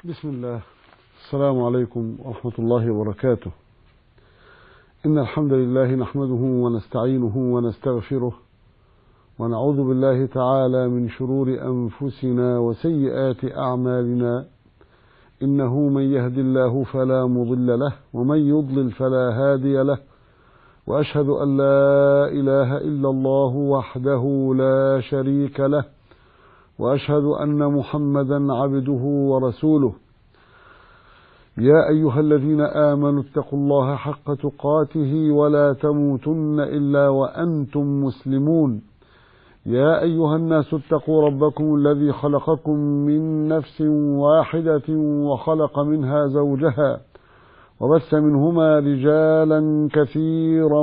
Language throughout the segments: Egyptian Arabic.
بسم الله السلام عليكم ورحمة الله وبركاته إن الحمد لله نحمده ونستعينه ونستغفره ونعوذ بالله تعالى من شرور أنفسنا وسيئات أعمالنا إنه من يهد الله فلا مضل له ومن يضلل فلا هادي له وأشهد أن لا إله إلا الله وحده لا شريك له واشهد ان محمدا عبده ورسوله يا ايها الذين امنوا اتقوا الله حق تقاته ولا تموتن الا وانتم مسلمون يا ايها الناس اتقوا ربكم الذي خلقكم من نفس واحده وخلق منها زوجها وبث منهما رجالا كثيرا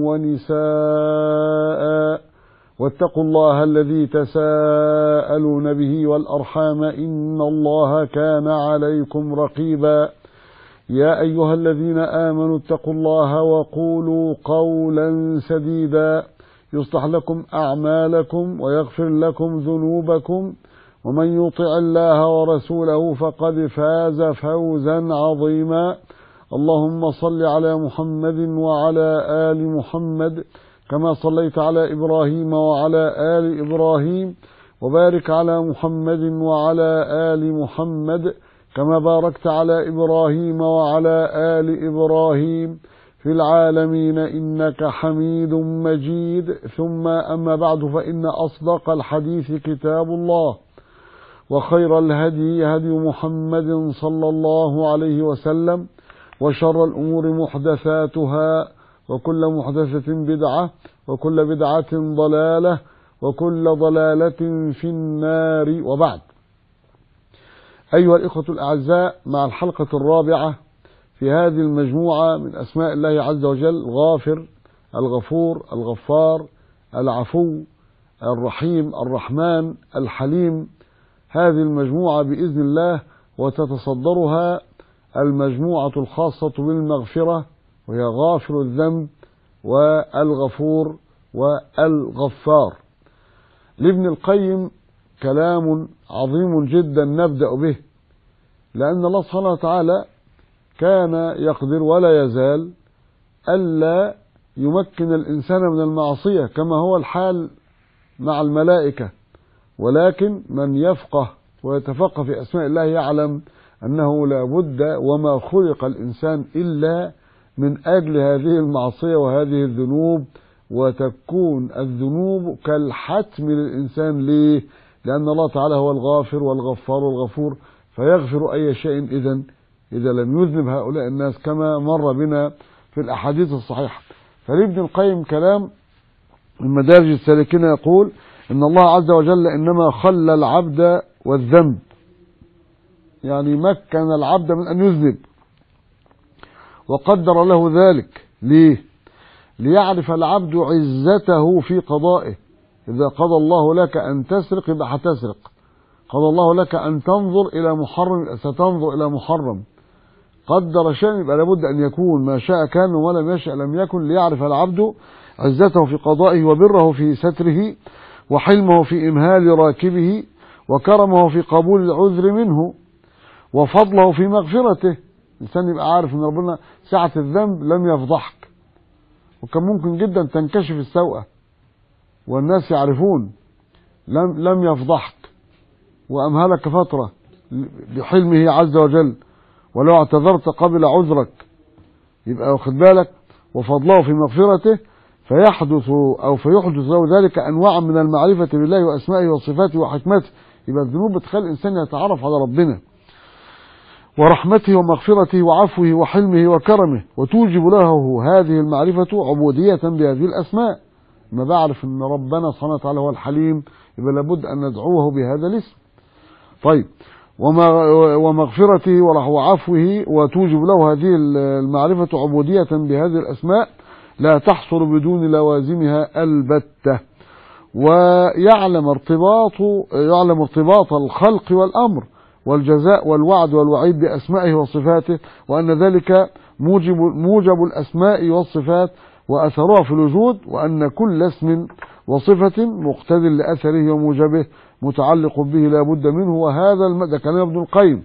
ونساء واتقوا الله الذي تساءلون به والأرحام إن الله كان عليكم رقيبا يا أيها الذين آمنوا اتقوا الله وقولوا قولا سديدا يصلح لكم أعمالكم ويغفر لكم ذنوبكم ومن يطع الله ورسوله فقد فاز فوزا عظيما اللهم صل على محمد وعلى آل محمد كما صليت على إبراهيم وعلى آل إبراهيم وبارك على محمد وعلى آل محمد كما باركت على إبراهيم وعلى آل إبراهيم في العالمين إنك حميد مجيد ثم أما بعد فإن أصدق الحديث كتاب الله وخير الهدي هدي محمد صلى الله عليه وسلم وشر الأمور محدثاتها وكل محدثة بدعة وكل بدعة ضلالة وكل ضلالة في النار وبعد أيها الإخوة الأعزاء مع الحلقة الرابعة في هذه المجموعة من أسماء الله عز وجل غافر الغفور الغفار العفو الرحيم الرحمن الحليم هذه المجموعة بإذن الله وتتصدرها المجموعة الخاصة بالمغفرة وهي غافر الذنب والغفور والغفار لابن القيم كلام عظيم جدا نبدأ به لأن الله سبحانه وتعالى كان يقدر ولا يزال ألا يمكن الإنسان من المعصية كما هو الحال مع الملائكة ولكن من يفقه ويتفقه في أسماء الله يعلم أنه لا بد وما خلق الإنسان إلا من أجل هذه المعصية وهذه الذنوب وتكون الذنوب كالحتم للإنسان ليه؟ لأن الله تعالى هو الغافر والغفار والغفور فيغفر أي شيء إذا إذا لم يذنب هؤلاء الناس كما مر بنا في الأحاديث الصحيحة فلابن القيم كلام من مدارج السالكين يقول إن الله عز وجل إنما خلى العبد والذنب يعني مكن العبد من أن يذنب وقدر له ذلك ليه ليعرف العبد عزته في قضائه إذا قضى الله لك أن تسرق يبقى هتسرق قضى الله لك أن تنظر إلى محرم ستنظر إلى محرم قدر شيئا يبقى لابد أن يكون ما شاء كان ولم يشأ لم يكن ليعرف العبد عزته في قضائه وبره في ستره وحلمه في إمهال راكبه وكرمه في قبول العذر منه وفضله في مغفرته الإنسان يبقى عارف أن ربنا ساعة الذنب لم يفضحك وكان ممكن جدا تنكشف السوءة والناس يعرفون لم لم يفضحك وأمهلك فترة بحلمه عز وجل ولو اعتذرت قبل عذرك يبقى واخد بالك وفضله في مغفرته فيحدث أو فيحدث له ذلك أنواع من المعرفة بالله وأسمائه وصفاته وحكمته يبقى الذنوب بتخلي الإنسان يتعرف على ربنا ورحمته ومغفرته وعفوه وحلمه وكرمه وتوجب له هذه المعرفة عبودية بهذه الأسماء ما بعرف أن ربنا سبحانه وتعالى هو الحليم يبقى لابد أن ندعوه بهذا الاسم طيب ومغفرته وعفوه وتوجب له هذه المعرفة عبودية بهذه الأسماء لا تحصل بدون لوازمها البتة ويعلم ارتباط يعلم ارتباط الخلق والأمر والجزاء والوعد والوعيد بأسمائه وصفاته وأن ذلك موجب, موجب الأسماء والصفات وأثرها في الوجود وأن كل اسم وصفة مقتد لأثره وموجبه متعلق به لا بد منه وهذا الم... ده كلام ابن القيم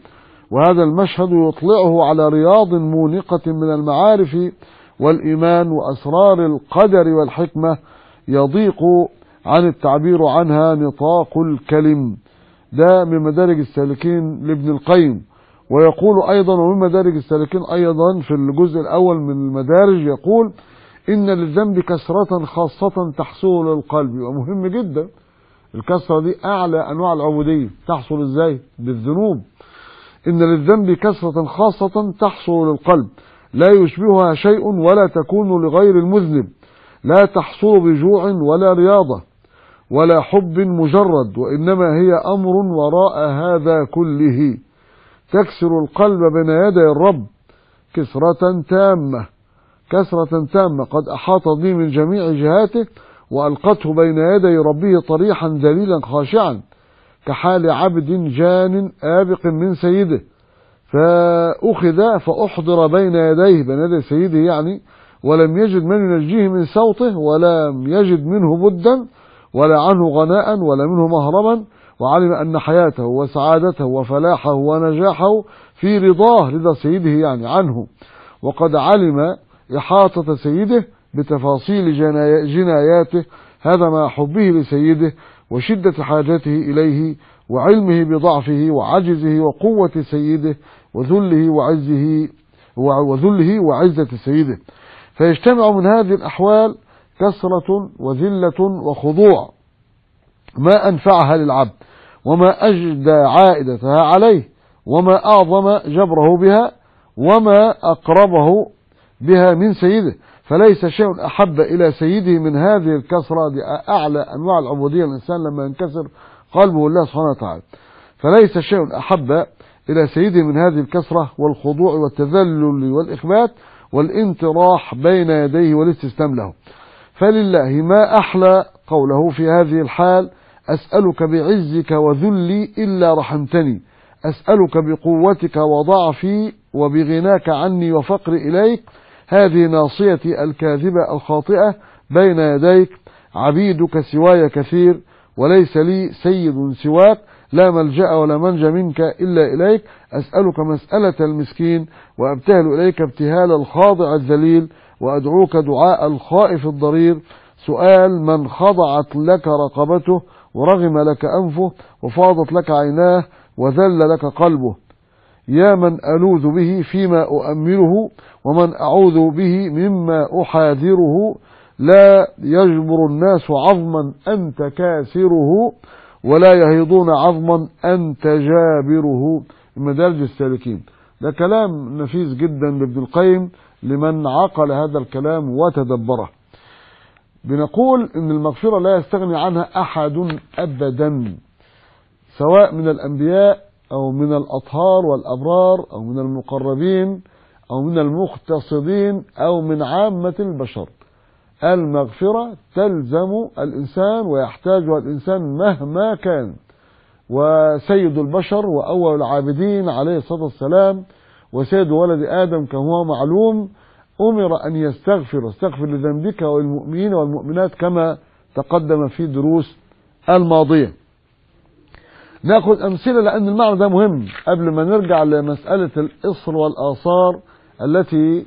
وهذا المشهد يطلعه على رياض مونقة من المعارف والإيمان وأسرار القدر والحكمة يضيق عن التعبير عنها نطاق الكلم ده من مدارج السالكين لابن القيم ويقول أيضا ومن مدارج السالكين أيضا في الجزء الأول من المدارج يقول إن للذنب كسرة خاصة تحصل للقلب ومهم جدا الكسرة دي أعلى أنواع العبودية تحصل إزاي بالذنوب إن للذنب كسرة خاصة تحصل للقلب لا يشبهها شيء ولا تكون لغير المذنب لا تحصل بجوع ولا رياضة ولا حب مجرد وإنما هي أمر وراء هذا كله تكسر القلب بين يدي الرب كسرة تامة كسرة تامة قد أحاط به من جميع جهاته وألقته بين يدي ربه طريحا ذليلا خاشعا كحال عبد جان آبق من سيده فأخذ فأحضر بين يديه بين يدي سيده يعني ولم يجد من ينجيه من صوته ولم يجد منه بدا ولا عنه غناء ولا منه مهربا وعلم أن حياته وسعادته وفلاحه ونجاحه في رضاه رضا سيده يعني عنه وقد علم إحاطة سيده بتفاصيل جناياته هذا مع حبه لسيده وشدة حاجته إليه وعلمه بضعفه وعجزه وقوة سيده وذله وعزه وذله وعزة سيده فيجتمع من هذه الأحوال كسرة وذلة وخضوع ما أنفعها للعبد وما أجدى عائدتها عليه وما أعظم جبره بها وما أقربه بها من سيده فليس شيء أحب إلى سيده من هذه الكسرة دي أعلى أنواع العبودية الإنسان لما ينكسر قلبه الله سبحانه وتعالى فليس شيء أحب إلى سيده من هذه الكسرة والخضوع والتذلل والإخبات والانطراح بين يديه والاستسلام له فلله ما أحلى قوله في هذه الحال أسألك بعزك وذلي إلا رحمتني أسألك بقوتك وضعفي وبغناك عني وفقري إليك هذه ناصيتي الكاذبة الخاطئة بين يديك عبيدك سواي كثير وليس لي سيد سواك لا ملجأ ولا منجى منك إلا إليك أسألك مسألة المسكين وأبتهل إليك ابتهال الخاضع الذليل وأدعوك دعاء الخائف الضرير سؤال من خضعت لك رقبته ورغم لك أنفه وفاضت لك عيناه وذل لك قلبه يا من ألوذ به فيما أؤمله ومن أعوذ به مما أحاذره لا يجبر الناس عظما أنت كاسره ولا يهيضون عظما أنت جابره مدارج السالكين ده كلام نفيس جدا لابن القيم لمن عقل هذا الكلام وتدبره بنقول ان المغفرة لا يستغني عنها احد ابدا سواء من الانبياء او من الاطهار والابرار او من المقربين او من المقتصدين او من عامة البشر المغفرة تلزم الانسان ويحتاجها الانسان مهما كان وسيد البشر واول العابدين عليه الصلاة والسلام وسيد ولد ادم كما هو معلوم أمر أن يستغفر استغفر لذنبك والمؤمنين والمؤمنات كما تقدم في دروس الماضية ناخذ أمثلة لأن المعنى ده مهم قبل ما نرجع لمسألة الإصر والآثار التي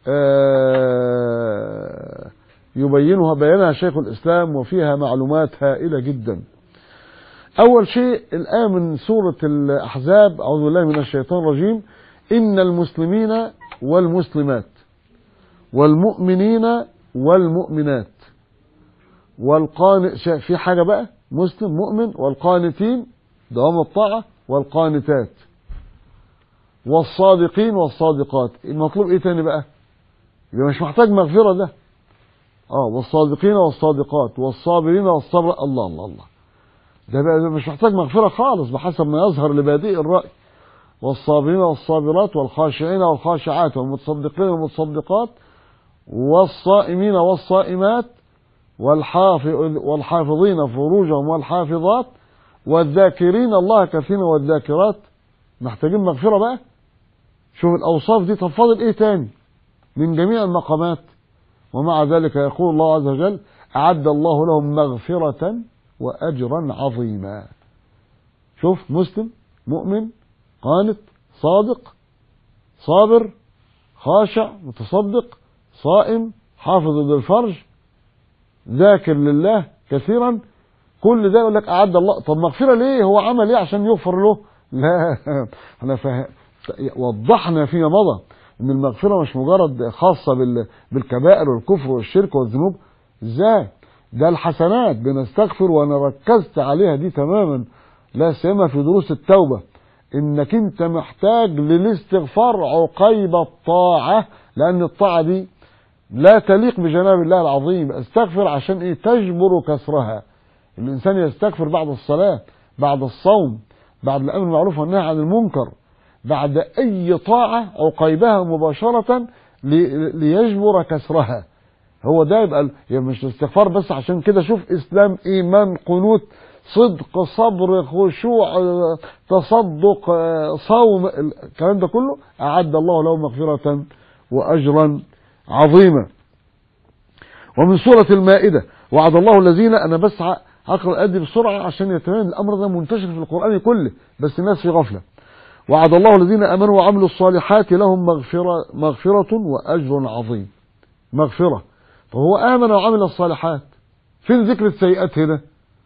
يبينها بيانها شيخ الإسلام وفيها معلومات هائلة جدا أول شيء الآية من سورة الأحزاب أعوذ بالله من الشيطان الرجيم إن المسلمين والمسلمات والمؤمنين والمؤمنات والقان في حاجة بقى مسلم مؤمن والقانتين دوام الطاعة والقانتات والصادقين والصادقات المطلوب ايه تاني بقى يبقى مش محتاج مغفرة ده اه والصادقين والصادقات والصابرين والصبر الله الله الله ده بقى مش محتاج مغفرة خالص بحسب ما يظهر لبادئ الرأي والصابرين والصابرات والخاشعين والخاشعات والمتصدقين والمتصدقات والصائمين والصائمات والحافظين فروجهم والحافظات والذاكرين الله كثيرا والذاكرات محتاجين مغفرة بقى شوف الأوصاف دي تفضل إيه تاني من جميع المقامات ومع ذلك يقول الله عز وجل أعد الله لهم مغفرة وأجرا عظيما شوف مسلم مؤمن قانت صادق صابر خاشع متصدق صائم حافظ للفرج ذاكر لله كثيرا كل ده يقول لك أعد الله طب مغفرة ليه هو عمل ايه عشان يغفر له لا احنا فه... وضحنا فيما مضى ان المغفرة مش مجرد خاصة بال... بالكبائر والكفر والشرك والذنوب ازاي ده الحسنات بنستغفر وانا ركزت عليها دي تماما لا سيما في دروس التوبة انك انت محتاج للاستغفار عقيب الطاعة لان الطاعة دي لا تليق بجناب الله العظيم استغفر عشان ايه تجبر كسرها الانسان يستغفر بعد الصلاة بعد الصوم بعد الامر بالمعروف والنهي عن المنكر بعد اي طاعة عقيبها مباشرة ليجبر كسرها هو ده يبقى يعني مش الاستغفار بس عشان كده شوف اسلام ايمان قنوت صدق صبر خشوع تصدق صوم الكلام ده كله اعد الله له مغفرة واجرا عظيما ومن سورة المائدة وعد الله الذين انا بس هقرا ادي بسرعة عشان يتبين الامر ده منتشر في القرآن كله بس الناس في غفلة وعد الله الذين امنوا وعملوا الصالحات لهم مغفرة مغفرة واجر عظيم مغفرة فهو امن وعمل الصالحات فين ذكر السيئات هنا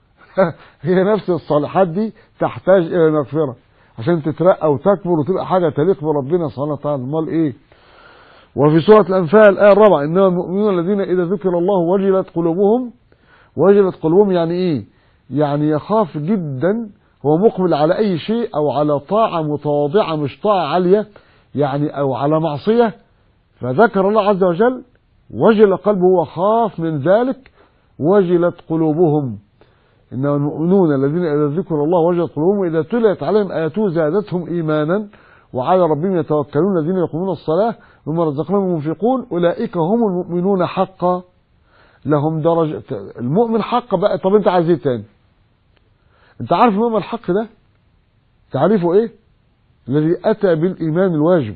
هي نفس الصالحات دي تحتاج الى مغفرة عشان تترقى وتكبر وتبقى حاجة تليق بربنا سبحانه وتعالى امال ايه وفي سورة الأنفال الآية الرابعة إنما المؤمنون الذين إذا ذكر الله وجلت قلوبهم وجلت قلوبهم يعني إيه؟ يعني يخاف جدا هو مقبل على أي شيء أو على طاعة متواضعة مش طاعة عالية يعني أو على معصية فذكر الله عز وجل وجل قلبه وخاف من ذلك وجلت قلوبهم إنما المؤمنون الذين إذا ذكر الله وجلت قلوبهم وإذا تليت عليهم آياته زادتهم إيمانا وعلى ربهم يتوكلون الذين يقومون الصلاة وما رزقناهم ينفقون أولئك هم المؤمنون حقا لهم درجة المؤمن حق بقى طب أنت عايز إيه تاني؟ أنت عارف المؤمن الحق ده؟ تعريفه إيه؟ الذي أتى بالإيمان الواجب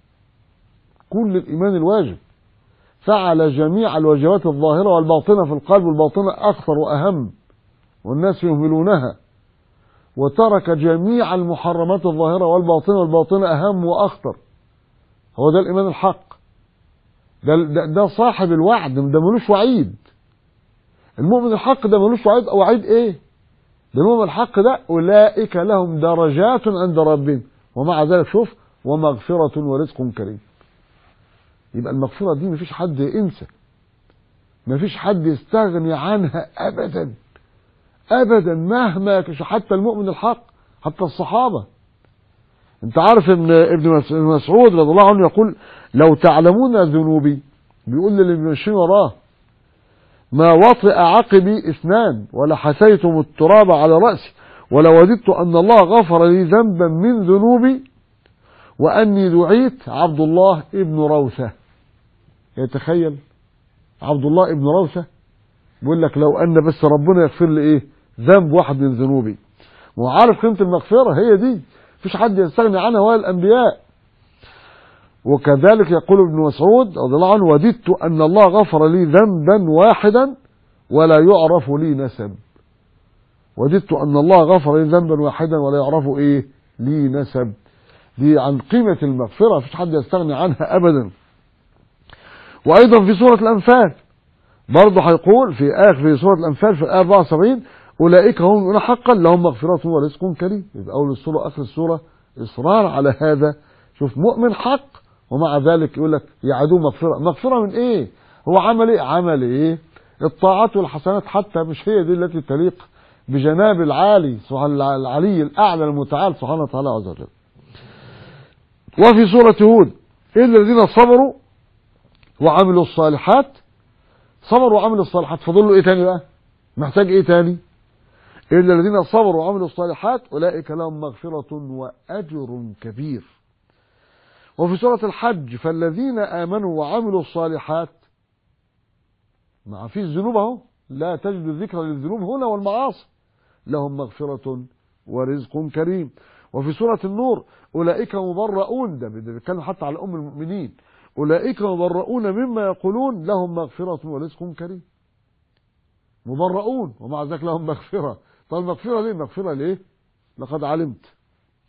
كل الإيمان الواجب فعل جميع الواجبات الظاهرة والباطنة في القلب والباطنة أخطر وأهم والناس يهملونها وترك جميع المحرمات الظاهرة والباطنة والباطنة أهم وأخطر هو ده الإيمان الحق ده, ده, ده صاحب الوعد ده ملوش وعيد المؤمن الحق ده ملوش وعيد أو وعيد إيه ده المؤمن الحق ده أولئك لهم درجات عند ربهم ومع ذلك شوف ومغفرة ورزق كريم يبقى المغفرة دي مفيش حد ينسى مفيش حد يستغني عنها أبدا أبدا مهما حتى المؤمن الحق حتى الصحابة انت عارف ان ابن مسعود رضي الله عنه يقول لو تعلمون ذنوبي بيقول للي ماشيين وراه ما وطئ عقبي اثنان ولا حسيتم التراب على رأسي ولا وددت أن الله غفر لي ذنبا من ذنوبي وأني دعيت عبد الله ابن روثة يتخيل عبد الله ابن روثة بيقول لك لو أن بس ربنا يغفر لي إيه ذنب واحد من ذنوبي وعارف قيمة المغفرة هي دي مفيش حد يستغني عنها ولا الأنبياء وكذلك يقول ابن مسعود رضي الله عنه وددت أن الله غفر لي ذنبا واحدا ولا يعرف لي نسب وددت أن الله غفر لي ذنبا واحدا ولا يعرف إيه لي نسب دي عن قيمة المغفرة مفيش حد يستغني عنها أبدا وأيضا في سورة الأنفال برضه هيقول في آخر في سورة الأنفال في الآية 74 أولئك هم يؤمنون حقا لهم مغفرة ورزق كريم يبقى أول السورة آخر السورة إصرار على هذا شوف مؤمن حق ومع ذلك يقول لك يعدوه مغفرة مغفرة من إيه هو عمل إيه عمل إيه الطاعات والحسنات حتى مش هي دي التي تليق بجناب العالي سبحان العلي الأعلى المتعال سبحانه وتعالى عز وجل وفي سورة هود إلا الذين صبروا وعملوا الصالحات صبروا وعملوا الصالحات فضل له إيه تاني بقى محتاج إيه تاني إلا الذين صبروا وعملوا الصالحات أولئك لهم مغفرة وأجر كبير وفي سورة الحج فالذين آمنوا وعملوا الصالحات ما في الذنوب اهو لا تجد ذكر للذنوب هنا والمعاصي لهم مغفرة ورزق كريم وفي سورة النور أولئك مبرؤون ده بيتكلم حتى على أم المؤمنين أولئك مبرؤون مما يقولون لهم مغفرة ورزق كريم مبرؤون ومع ذلك لهم مغفرة طب المغفرة ليه مغفرة ليه لقد علمت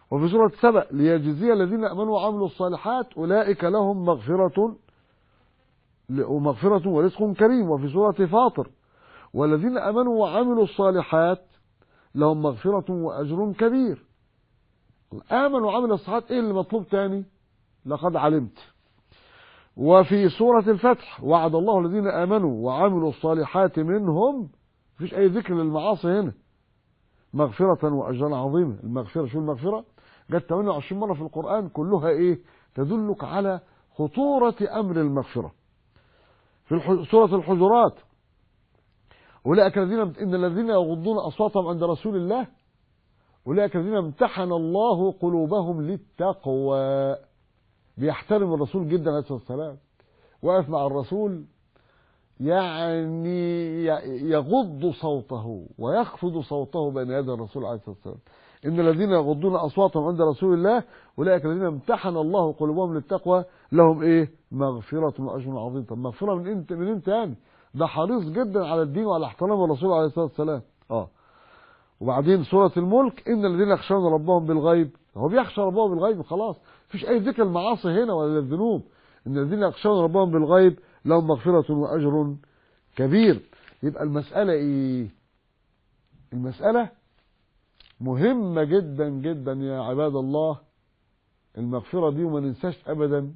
وفي سورة سبأ ليجزي الذين آمنوا وعملوا الصالحات أولئك لهم مغفرة ومغفرة ورزق كريم وفي سورة فاطر والذين آمنوا وعملوا الصالحات لهم مغفرة وأجر كبير آمنوا وعملوا الصالحات إيه اللي مطلوب تاني لقد علمت وفي سورة الفتح وعد الله الذين آمنوا وعملوا الصالحات منهم مفيش أي ذكر للمعاصي هنا مغفرة وأجرا عظيما المغفرة شو المغفرة جت 28 مرة في القرآن كلها إيه تدلك على خطورة أمر المغفرة في سورة الحجرات أولئك الذين إن الذين يغضون أصواتهم عند رسول الله أولئك الذين امتحن الله قلوبهم للتقوى بيحترم الرسول جدا عليه الصلاة والسلام واقف مع الرسول يعني يغض صوته ويخفض صوته بين يدي الرسول عليه الصلاة والسلام إن الذين يغضون أصواتهم عند رسول الله أولئك الذين امتحن الله قلوبهم للتقوى لهم إيه مغفرة وأجر عظيم طب مغفرة من أنت من أنت يعني ده حريص جدا على الدين وعلى احترام الرسول عليه الصلاة والسلام اه وبعدين سورة الملك إن الذين يخشون ربهم بالغيب هو بيخشى ربهم بالغيب خلاص مفيش أي ذكر المعاصي هنا ولا الذنوب إن الذين يخشون ربهم بالغيب لهم مغفرة وأجر كبير يبقى المسألة إيه المسألة مهمة جدا جدا يا عباد الله المغفرة دي وما ننساش أبدا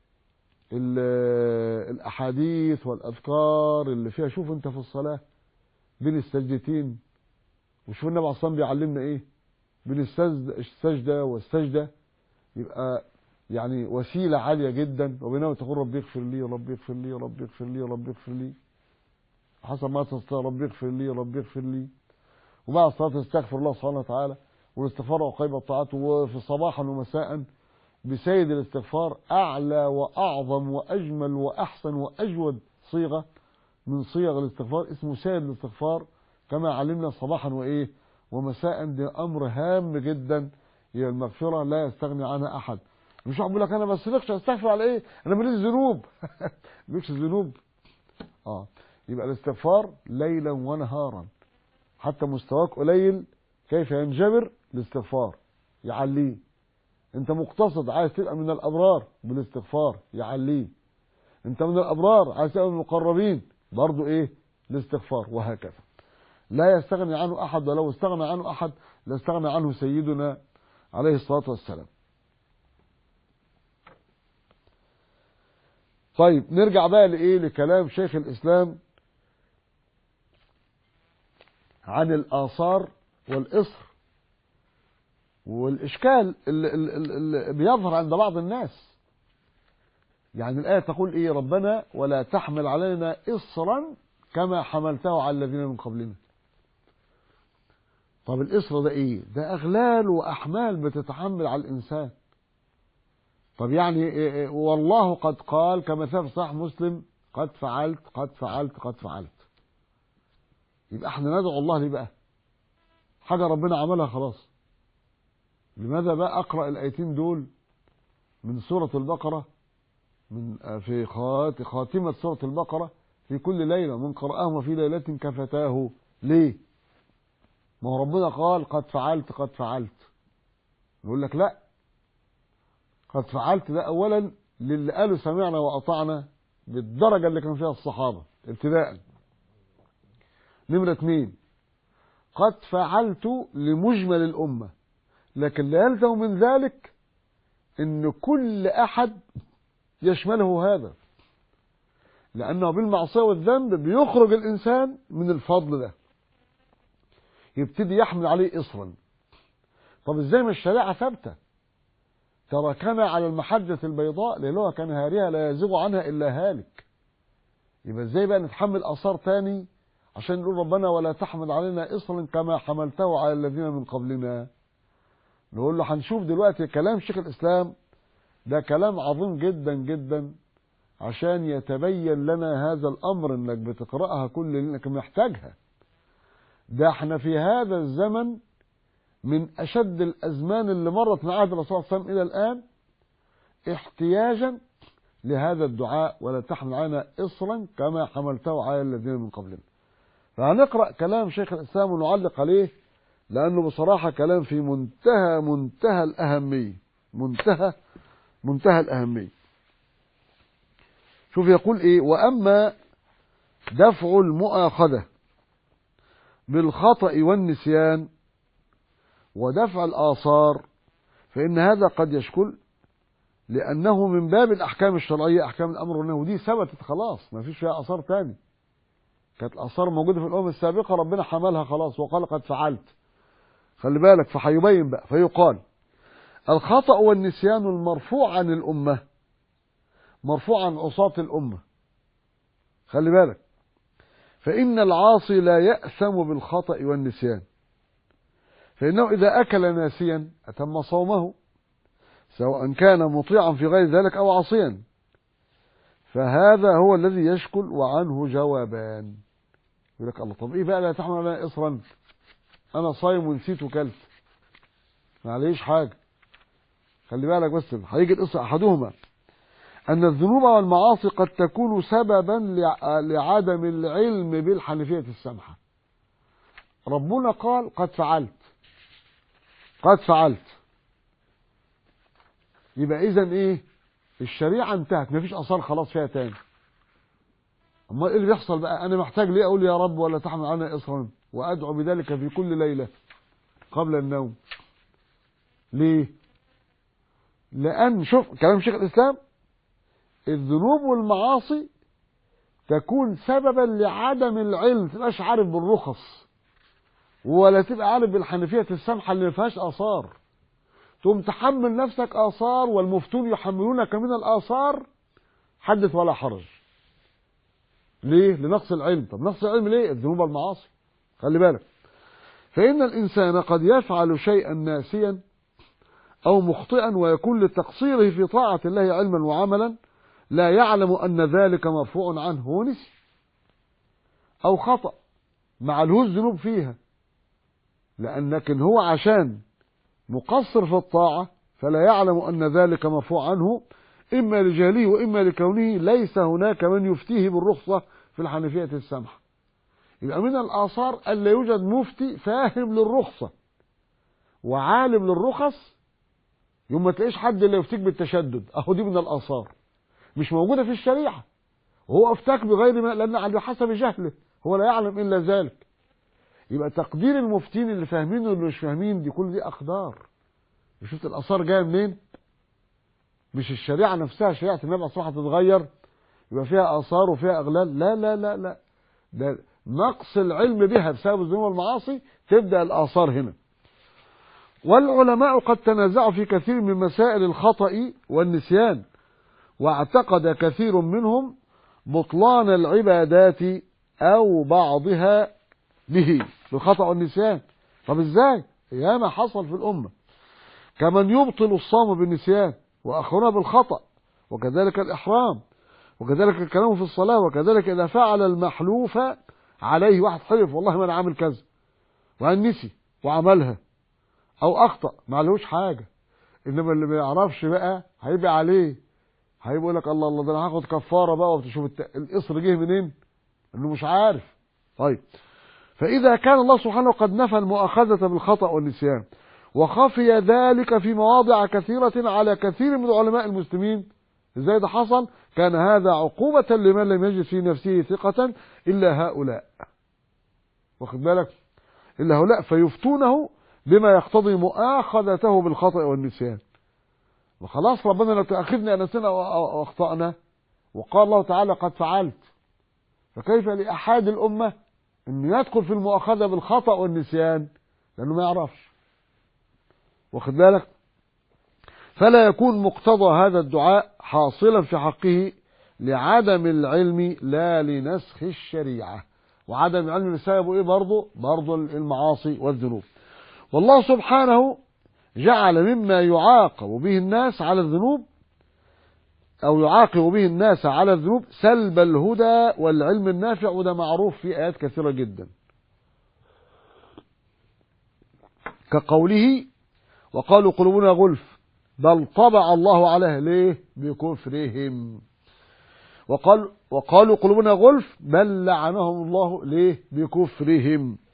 الأحاديث والأذكار اللي فيها شوف أنت في الصلاة بين السجدتين وشوف النبي عليه الصلاة بيعلمنا إيه بين السجدة والسجدة يبقى يعني وسيلة عالية جدا وبينما تقول ربي اغفر لي ربي اغفر لي ربي اغفر لي ربي اغفر لي حسب ما تستطيع ربي اغفر لي ربي اغفر لي ومع الصلاة تستغفر الله سبحانه وتعالى والاستغفار وقيب الطاعات وفي صباحا ومساء بسيد الاستغفار أعلى وأعظم وأجمل وأحسن وأجود صيغة من صيغ الاستغفار اسمه سيد الاستغفار كما علمنا صباحا وإيه ومساء ده أمر هام جدا هي المغفرة لا يستغني عنها أحد مش واحد بيقول لك أنا ما استغفرش أستغفر على إيه أنا ماليش ذنوب ماليش ذنوب آه يبقى الاستغفار ليلا ونهارا حتى مستواك قليل كيف ينجبر الاستغفار يعليه انت مقتصد عايز تبقى من الابرار بالاستغفار يعليه انت من الابرار عايز تبقى من المقربين برضه ايه الاستغفار وهكذا لا يستغني عنه احد ولو استغنى عنه احد لاستغنى عنه سيدنا عليه الصلاه والسلام طيب نرجع بقى لايه لكلام شيخ الاسلام عن الآثار والإصر والإشكال اللي, اللي بيظهر عند بعض الناس يعني الآية تقول إيه ربنا ولا تحمل علينا إصرا كما حملته على الذين من قبلنا طب الإصر ده إيه ده أغلال وأحمال بتتحمل على الإنسان طب يعني إيه والله قد قال كما في صحيح مسلم قد فعلت قد فعلت قد فعلت يبقى احنا ندعو الله ليه بقى حاجة ربنا عملها خلاص لماذا بقى أقرأ الآيتين دول من سورة البقرة من في خاتمة سورة البقرة في كل ليلة من قرأهم في ليلة كفتاه ليه ما هو ربنا قال قد فعلت قد فعلت نقول لك لا قد فعلت ده أولا للي قالوا سمعنا وأطعنا بالدرجة اللي كان فيها الصحابة ابتداء نمرة اثنين قد فعلت لمجمل الأمة لكن لا يلزم من ذلك ان كل احد يشمله هذا لانه بالمعصيه والذنب بيخرج الانسان من الفضل ده يبتدي يحمل عليه اصرا طب ازاي ما الشريعه ثابته تركنا على المحجه البيضاء ليلها كان هاريها لا يزيغ عنها الا هالك يبقى ازاي بقى نتحمل اثار تاني عشان نقول ربنا ولا تحمل علينا اصرا كما حملته على الذين من قبلنا نقول له هنشوف دلوقتي كلام شيخ الاسلام ده كلام عظيم جدا جدا عشان يتبين لنا هذا الامر انك بتقراها كل انك محتاجها ده احنا في هذا الزمن من اشد الازمان اللي مرت من عهد الرسول صلى الله عليه وسلم الى الان احتياجا لهذا الدعاء ولا تحمل علينا اصرا كما حملته على الذين من قبلنا فهنقرا كلام شيخ الاسلام ونعلق عليه لأنه بصراحة كلام في منتهى منتهى الأهمية منتهى منتهى الأهمية شوف يقول إيه وأما دفع المؤاخذة بالخطأ والنسيان ودفع الآثار فإن هذا قد يشكل لأنه من باب الأحكام الشرعية أحكام الأمر والنهي ودي ثبتت خلاص ما فيش فيها آثار تاني كانت الآثار موجودة في الأمم السابقة ربنا حملها خلاص وقال قد فعلت خلي بالك فهيبين بقى فيقال الخطأ والنسيان المرفوع عن الأمة مرفوع عن عصاة الأمة خلي بالك فإن العاصي لا يأثم بالخطأ والنسيان فإنه إذا أكل ناسيا أتم صومه سواء كان مطيعا في غير ذلك أو عاصيا فهذا هو الذي يشكل وعنه جوابان يقول لك الله طب إيه بقى لا تحمل على إصرا أنا صايم ونسيت وكلت معليش حاجة خلي بالك بس هيجي القصة أحدهما أن الذنوب والمعاصي قد تكون سببا لعدم العلم بالحنفية السمحة ربنا قال قد فعلت قد فعلت يبقى إذا إيه الشريعة انتهت مفيش أثار خلاص فيها تاني أما إيه اللي بيحصل بقى أنا محتاج ليه أقول يا رب ولا تحمل عنا إصرا وأدعو بذلك في كل ليلة قبل النوم ليه لأن شوف كلام شيخ الإسلام الذنوب والمعاصي تكون سببا لعدم العلم تبقاش عارف بالرخص ولا تبقى عارف بالحنفية السمحة اللي ما فيهاش آثار تقوم تحمل نفسك آثار والمفتون يحملونك من الآثار حدث ولا حرج ليه؟ لنقص العلم طب نقص العلم ليه؟ الذنوب والمعاصي خلي بالك فإن الإنسان قد يفعل شيئا ناسيا أو مخطئا ويكون لتقصيره في طاعة الله علما وعملا لا يعلم أن ذلك مرفوع عنه هو نسي أو خطأ مع الهوز ذنوب فيها لأن هو عشان مقصر في الطاعة فلا يعلم أن ذلك مرفوع عنه إما لجهله وإما لكونه ليس هناك من يفتيه بالرخصة في الحنفية السمحة يبقى من الآثار أن لا يوجد مفتي فاهم للرخصة وعالم للرخص يوم ما تلاقيش حد اللي يفتيك بالتشدد أهو دي من الآثار مش موجودة في الشريعة وهو افتاك بغير ما لأن على حسب جهله هو لا يعلم إلا ذلك يبقى تقدير المفتين اللي فاهمين واللي مش فاهمين دي كل دي أقدار شفت الآثار جاية منين مش الشريعة نفسها شريعة النبي أصبحت تتغير يبقى فيها آثار وفيها أغلال لا لا لا لا ده نقص العلم بها بسبب الذنوب والمعاصي تبدأ الآثار هنا والعلماء قد تنازعوا في كثير من مسائل الخطأ والنسيان واعتقد كثير منهم بطلان العبادات أو بعضها به بالخطأ والنسيان طب ازاي ياما حصل في الأمة كمن يبطل الصوم بالنسيان وآخرون بالخطأ وكذلك الإحرام وكذلك الكلام في الصلاة وكذلك إذا فعل المحلوف عليه واحد حلف والله ما أنا عامل كذا وأن نسي وعملها أو أخطأ ما عليهوش حاجة إنما اللي ما يعرفش بقى هيبقى عليه هيبقى لك الله الله ده أنا هاخد كفارة بقى وتشوف القصر جه منين إنه مش عارف طيب فإذا كان الله سبحانه قد نفى المؤاخذة بالخطأ والنسيان وخفي ذلك في مواضع كثيرة على كثير من علماء المسلمين ازاي ده حصل كان هذا عقوبة لمن لم يجد في نفسه ثقة إلا هؤلاء واخد بالك إلا هؤلاء فيفتونه بما يقتضي مؤاخذته بالخطأ والنسيان وخلاص ربنا لا تؤاخذني أن نسينا وأخطأنا وقال الله تعالى قد فعلت فكيف لأحد الأمة أنه يدخل في المؤاخذة بالخطأ والنسيان لأنه ما يعرفش واخد بالك فلا يكون مقتضى هذا الدعاء حاصلا في حقه لعدم العلم لا لنسخ الشريعة وعدم العلم بسببه ايه برضه برضه المعاصي والذنوب والله سبحانه جعل مما يعاقب به الناس على الذنوب أو يعاقب به الناس على الذنوب سلب الهدى والعلم النافع وده معروف في آيات كثيرة جدا كقوله وقالوا قلوبنا غلف بل طبع الله عليها ليه بكفرهم وقال وقالوا قلوبنا غلف بل لعنهم الله ليه بكفرهم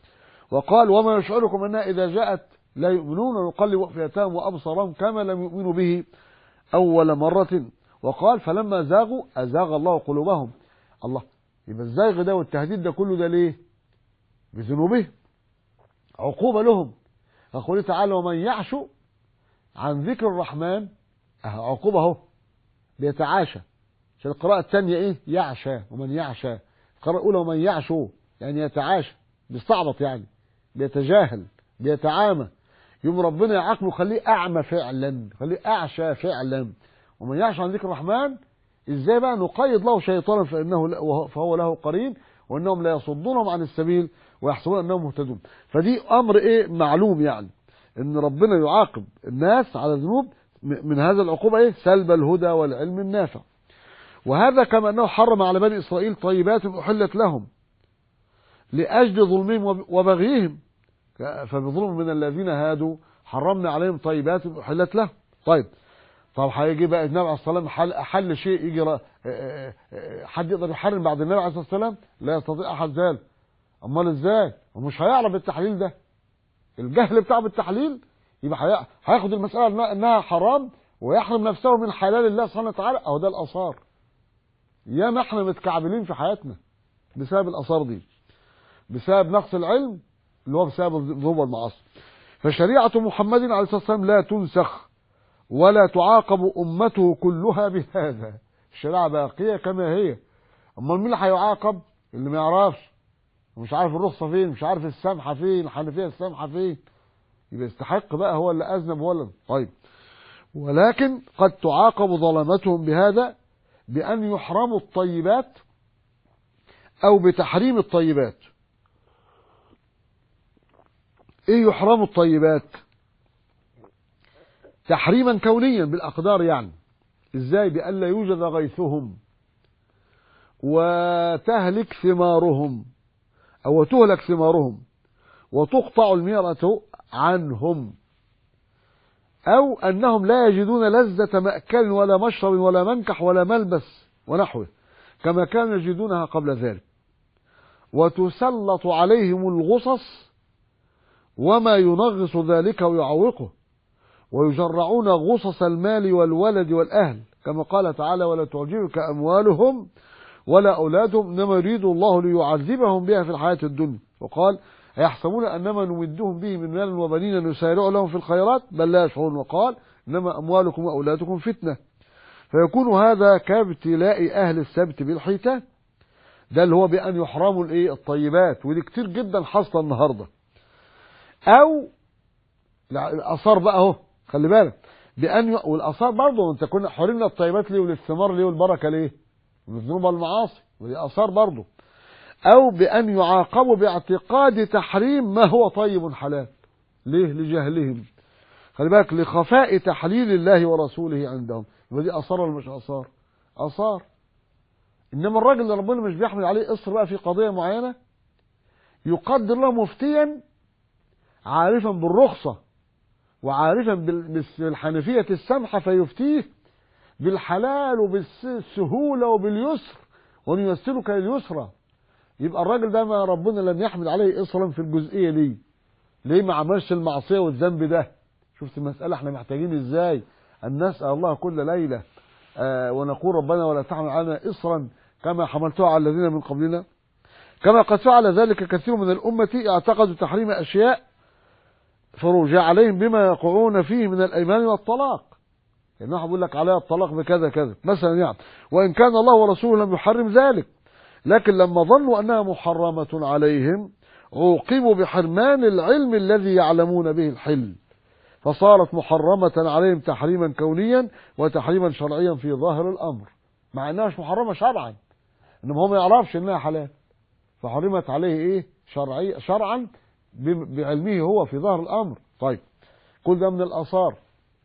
وقال وما يشعركم أنها إذا جاءت لا يؤمنون ونقلب أفئدتهم وأبصارهم كما لم يؤمنوا به أول مرة وقال فلما زاغوا أزاغ الله قلوبهم الله يبقى الزاغ ده والتهديد ده كله ده ليه بذنوبهم عقوبة لهم فقوله تعالى ومن يعش عن ذكر الرحمن أه عقوبة اهو بيتعاشى عشان القراءة الثانية ايه يعشى ومن يعشى القراءة الأولى ومن يعشو يعني يتعاشى بيستعبط يعني بيتجاهل بيتعامى يوم ربنا يعاقبه يخليه أعمى فعلا يخليه أعشى فعلا ومن يعش عن ذكر الرحمن ازاي بقى نقيد له شيطانا فإنه فهو له قرين وانهم لا يصدونهم عن السبيل ويحسبون انهم مهتدون فدي امر ايه معلوم يعني ان ربنا يعاقب الناس على الذنوب من هذا العقوبة ايه سلب الهدى والعلم النافع وهذا كما انه حرم على بني اسرائيل طيبات احلت لهم لاجل ظلمهم وبغيهم فبظلم من الذين هادوا حرمنا عليهم طيبات احلت لهم طيب طب هيجي بقى النبي عليه الصلاه والسلام حل, حل شيء يجي حد يقدر يحرم بعد النبي عليه الصلاه والسلام لا يستطيع احد ذلك امال ازاي ومش هيعرف التحليل ده الجهل بتاعه بالتحليل يبقى هياخد المساله انها حرام ويحرم نفسه من حلال الله سبحانه وتعالى اهو ده الاثار يا ما احنا متكعبلين في حياتنا بسبب الاثار دي بسبب نقص العلم اللي هو بسبب الذنوب والمعاصي فشريعه محمد عليه الصلاه والسلام لا تنسخ ولا تعاقب امته كلها بهذا الشريعه باقيه كما هي امال مين اللي هيعاقب اللي ما يعرفش ومش عارف الرخصه فين مش عارف السمحه فين الحنفيه السمحه فين يبقى يستحق بقى هو اللي اذنب هو اللي طيب ولكن قد تعاقب ظلمتهم بهذا بأن يحرموا الطيبات أو بتحريم الطيبات إيه يحرموا الطيبات تحريما كونيا بالأقدار يعني إزاي بألا يوجد غيثهم وتهلك ثمارهم أو تهلك ثمارهم وتقطع الميرة عنهم أو أنهم لا يجدون لذة مأكل ولا مشرب ولا منكح ولا ملبس ونحوه كما كانوا يجدونها قبل ذلك وتسلط عليهم الغصص وما ينغص ذلك ويعوقه ويجرعون غصص المال والولد والأهل كما قال تعالى ولا تعجبك أموالهم ولا أولادهم إنما يريد الله ليعذبهم بها في الحياة الدنيا وقال يحسبون أنما نمدهم به من مال وبنين نسارع لهم في الخيرات بل لا يشعرون وقال إنما أموالكم وأولادكم فتنة فيكون هذا كابتلاء أهل السبت بالحيتان ده اللي هو بأن يحرموا الايه الطيبات ودي كتير جدا حاصله النهارده أو الآثار بقى أهو خلي بالك بأن ي... والآثار برضه أنت كنا حرمنا الطيبات ليه والثمار ليه والبركة ليه؟ من الذنوب والمعاصي ودي آثار برضه أو بأن يعاقبوا باعتقاد تحريم ما هو طيب حلال ليه لجهلهم خلي بالك لخفاء تحليل الله ورسوله عندهم ودي أثار ولا مش أثار أثار إنما الراجل اللي ربنا مش بيحمل عليه إصر بقى في قضية معينة يقدر له مفتيا عارفا بالرخصة وعارفا بالحنفية السمحة فيفتيه بالحلال وبالسهولة وباليسر ونيسرك لليسرى يبقى الراجل ده ما ربنا لم يحمل عليه اصرا في الجزئيه دي ليه ما عملش المعصيه والذنب ده شفت المساله احنا محتاجين ازاي ان نسال الله كل ليله آه ونقول ربنا ولا تحمل علينا اصرا كما حملته على الذين من قبلنا كما قد فعل ذلك كثير من الأمة اعتقدوا تحريم أشياء فرجع عليهم بما يقعون فيه من الأيمان والطلاق يعني بيقول لك عليها الطلاق بكذا كذا مثلا يعني وإن كان الله ورسوله لم يحرم ذلك لكن لما ظنوا أنها محرمة عليهم عوقبوا بحرمان العلم الذي يعلمون به الحل فصارت محرمة عليهم تحريما كونيا وتحريما شرعيا في ظاهر الأمر مع أنها مش محرمة شرعا إنما هو ما يعرفش أنها حلال فحرمت عليه إيه شرعي شرعا بعلمه هو في ظاهر الأمر طيب كل ده من الآثار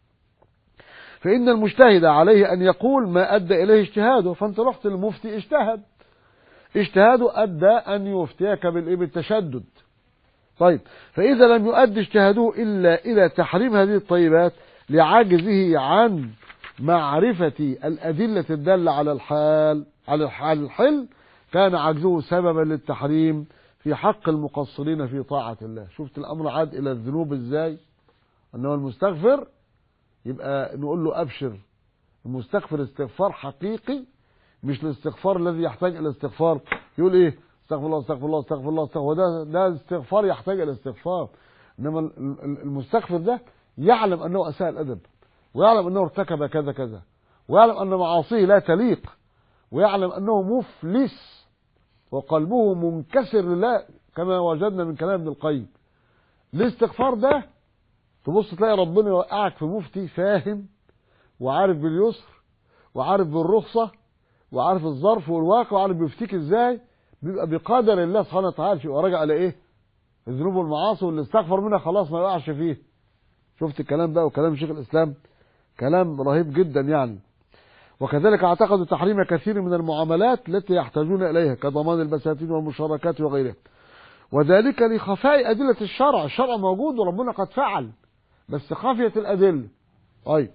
فإن المجتهد عليه أن يقول ما أدى إليه اجتهاده فأنت رحت للمفتي اجتهد اجتهاده أدى أن يفتيك بالتشدد طيب فإذا لم يؤدي اجتهاده إلا إلى تحريم هذه الطيبات لعجزه عن معرفة الأدلة الدالة على الحال على الحال الحل كان عجزه سببا للتحريم في حق المقصرين في طاعة الله شفت الأمر عاد إلى الذنوب إزاي أنه المستغفر يبقى نقول له أبشر المستغفر استغفار حقيقي مش الاستغفار الذي يحتاج إلى استغفار يقول إيه استغفر الله استغفر الله استغفر الله استغفر وده ده استغفار يحتاج إلى استغفار إنما ال- ال- المستغفر ده يعلم أنه أساء الأدب ويعلم أنه ارتكب كذا كذا ويعلم أن معاصيه لا تليق ويعلم أنه مفلس وقلبه منكسر لله كما وجدنا من كلام ابن القيم الاستغفار ده تبص تلاقي ربنا يوقعك في مفتي فاهم وعارف باليسر وعارف بالرخصة وعارف الظرف والواقع وعارف بيفتيك ازاي بيبقى بقدر الله سبحانه وتعالى يبقى راجع على ايه الذنوب والمعاصي واللي استغفر منها خلاص ما يقعش فيه شفت الكلام بقى وكلام شيخ الاسلام كلام رهيب جدا يعني وكذلك اعتقدوا تحريم كثير من المعاملات التي يحتاجون اليها كضمان البساتين والمشاركات وغيرها وذلك لخفاء ادله الشرع الشرع موجود وربنا قد فعل بس خفيت الادله طيب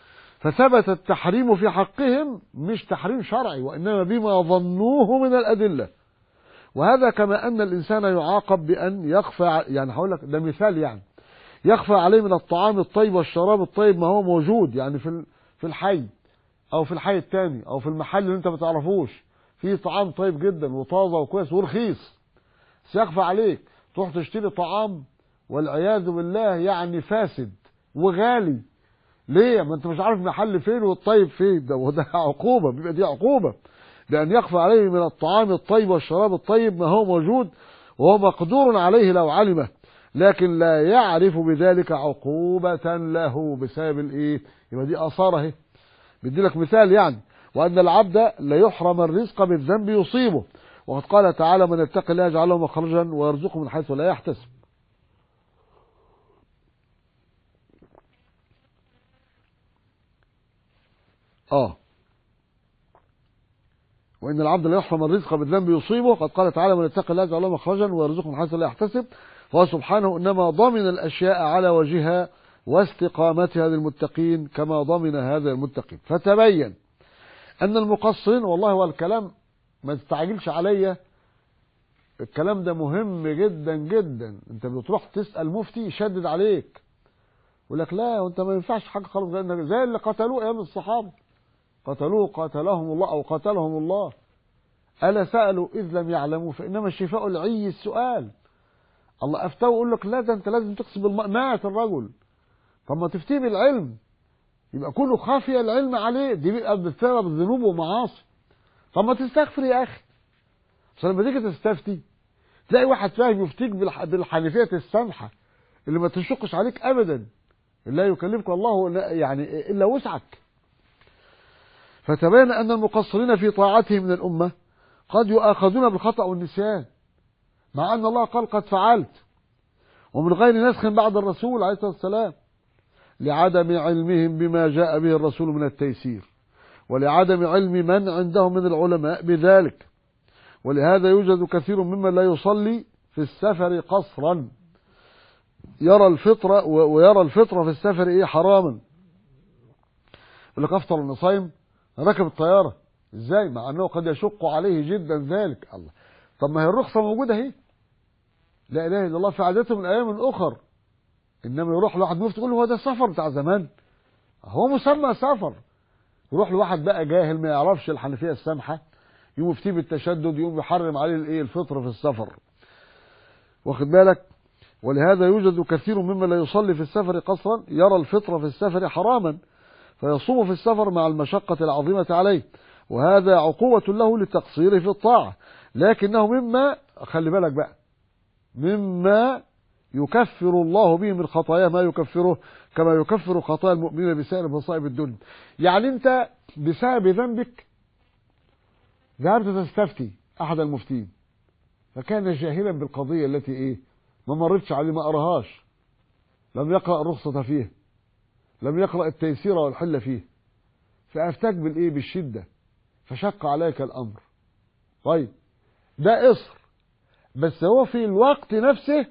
فثبت التحريم في حقهم مش تحريم شرعي وانما بما ظنوه من الادله وهذا كما ان الانسان يعاقب بان يخفى ع- يعني هقول لك ده مثال يعني يخفى عليه من الطعام الطيب والشراب الطيب ما هو موجود يعني في ال- في الحي او في الحي التاني او في المحل اللي انت ما تعرفوش فيه طعام طيب جدا وطازه وكويس ورخيص بس يخفى عليك تروح تشتري طعام والعياذ بالله يعني فاسد وغالي ليه ما انت مش عارف محل فين والطيب فين ده وده عقوبه بيبقى دي عقوبه لان يخفى عليه من الطعام الطيب والشراب الطيب ما هو موجود وهو مقدور عليه لو علمه لكن لا يعرف بذلك عقوبة له بسبب الايه يبقى دي اثار اهي بدي لك مثال يعني وان العبد لا يحرم الرزق بالذنب يصيبه وقد قال تعالى من يتقي الله يجعل له مخرجا ويرزقه من حيث لا يحتسب اه وان العبد لا يحرم الرزق بالذنب يصيبه قد قال تعالى من يتقي الله يجعل له مخرجا ويرزقه من حيث لا يحتسب فهو سبحانه انما ضمن الاشياء على وجهها واستقامتها للمتقين كما ضمن هذا المتقين فتبين ان المقصرين والله هو الكلام ما تستعجلش عليا الكلام ده مهم جدا جدا انت بتروح تسال مفتي يشدد عليك يقول لك لا وانت ما ينفعش حاجه خالص غير إنك- زي اللي قتلوه ايام الصحابه قتلوه قاتلهم الله او قتلهم الله الا سالوا اذ لم يعلموا فانما الشفاء العي السؤال الله افتاه ويقول لك لا ده انت لازم تقسم الماء مات الرجل طب ما تفتيه بالعلم يبقى كله خافي العلم عليه دي بيبقى بسبب ذنوب ومعاصي طب ما تستغفر يا اخي بس لما تيجي تستفتي تلاقي واحد فاهم يفتيك بالح- بالحنيفيه السمحه اللي ما تشقش عليك ابدا لا يكلفك الله لا- يعني الا وسعك فتبين ان المقصرين في طاعته من الامه قد يؤاخذون بالخطا والنسيان مع ان الله قال قد فعلت ومن غير نسخ بعد الرسول عليه الصلاه والسلام لعدم علمهم بما جاء به الرسول من التيسير ولعدم علم من عندهم من العلماء بذلك ولهذا يوجد كثير ممن لا يصلي في السفر قصرا يرى الفطرة و- ويرى الفطرة في السفر ايه حراما يقول لك افطر انه صايم ركب الطيارة ازاي مع انه قد يشق عليه جدا ذلك الله طب ما هي الرخصة موجودة اهي لا اله الا الله في عادته من ايام اخر انما يروح لواحد مفتي يقول له هو ده السفر بتاع زمان هو مسمى سفر يروح لواحد بقى جاهل ما يعرفش الحنفيه السامحه يقوم يفتيه بالتشدد يقوم يحرم عليه الايه الفطر في السفر واخد بالك ولهذا يوجد كثير ممن لا يصلي في السفر قصرا يرى الفطر في السفر حراما فيصوم في السفر مع المشقة العظيمة عليه وهذا عقوبة له للتقصير في الطاعة لكنه مما خلي بالك بقى مما يكفر الله به من خطاياه ما يكفره كما يكفر خطايا المؤمنين بسائر مصائب الدنيا يعني انت بسبب ذنبك ذهبت تستفتي احد المفتين فكان جاهلا بالقضيه التي ايه ما مرتش عليه ما قراهاش لم يقرا الرخصه فيها لم يقرا التيسير والحل فيه فافتاك بالايه بالشده فشق عليك الامر طيب ده اصر بس هو في الوقت نفسه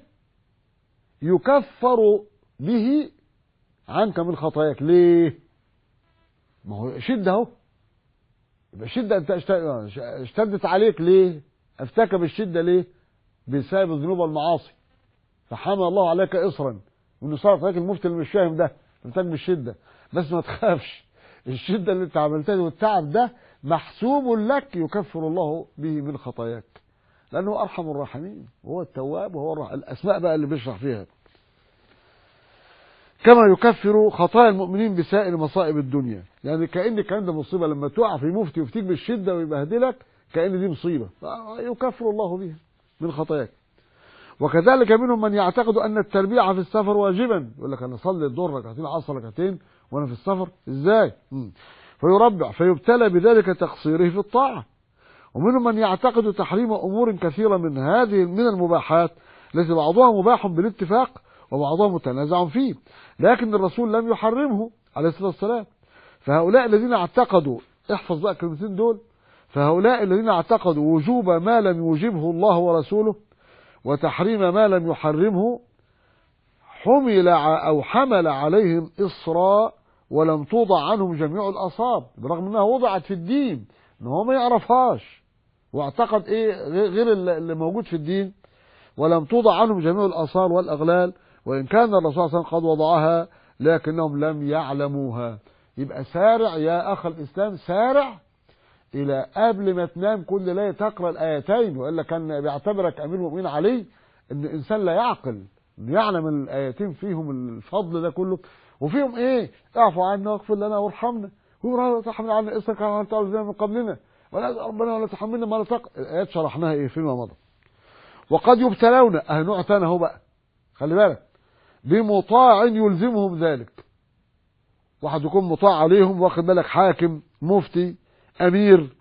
يكفر به عنك من خطاياك ليه ما هو شدة اهو يبقى شدة انت اشت- اشتدت عليك ليه افتاك بالشدة ليه بسبب الذنوب والمعاصي فحمى الله عليك إصرا وإنه صارت عليك المفتي اللي مش فاهم ده محتاج بالشدة بس ما تخافش الشدة اللي انت عملتها دي والتعب ده محسوب لك يكفر الله به من خطاياك لأنه أرحم الراحمين وهو التواب وهو الرحم الأسماء بقى اللي بيشرح فيها كما يكفر خطايا المؤمنين بسائر مصائب الدنيا يعني كأن كان ده مصيبة لما تقع في مفتي ويفتيك بالشدة ويبهدلك كأن دي مصيبة يكفر الله بها من خطاياك وكذلك منهم من يعتقد أن التربيع في السفر واجبا يقول لك أنا أصلي الظهر ركعتين العصر ركعتين وأنا في السفر إزاي مم. فيربع فيبتلى بذلك تقصيره في الطاعة ومنهم من يعتقد تحريم أمور كثيرة من هذه من المباحات التي بعضها مباح بالاتفاق وبعضها متنازع فيه لكن الرسول لم يحرمه عليه الصلاة والسلام فهؤلاء الذين اعتقدوا احفظ بقى الكلمتين دول فهؤلاء الذين اعتقدوا وجوب ما لم يوجبه الله ورسوله وتحريم ما لم يحرمه حمل أو حمل عليهم إصرا ولم توضع عنهم جميع الأصاب برغم أنها وضعت في الدين ان هو ما يعرفهاش واعتقد ايه غير اللي موجود في الدين ولم توضع عنهم جميع الآثار والأغلال وإن كان الرسول صلى الله عليه وسلم قد وضعها لكنهم لم يعلموها يبقى سارع يا أخ الإسلام سارع إلى قبل ما تنام كل ليلة تقرأ الآيتين وإلا كان بيعتبرك أمير المؤمنين علي إن الإنسان لا يعقل إنه يعلم الآيتين فيهم الفضل ده كله وفيهم إيه اعفو عنا واغفر لنا وارحمنا ولا تحمل عنا إصرا كما عملت على من قبلنا ولا ربنا ولا تحملنا ما لا تق الآيات شرحناها إيه فيما مضى وقد يبتلون أهي نوع تاني أهو بقى خلي بالك بمطاع يلزمهم ذلك واحد يكون مطاع عليهم واخد بالك حاكم مفتي امير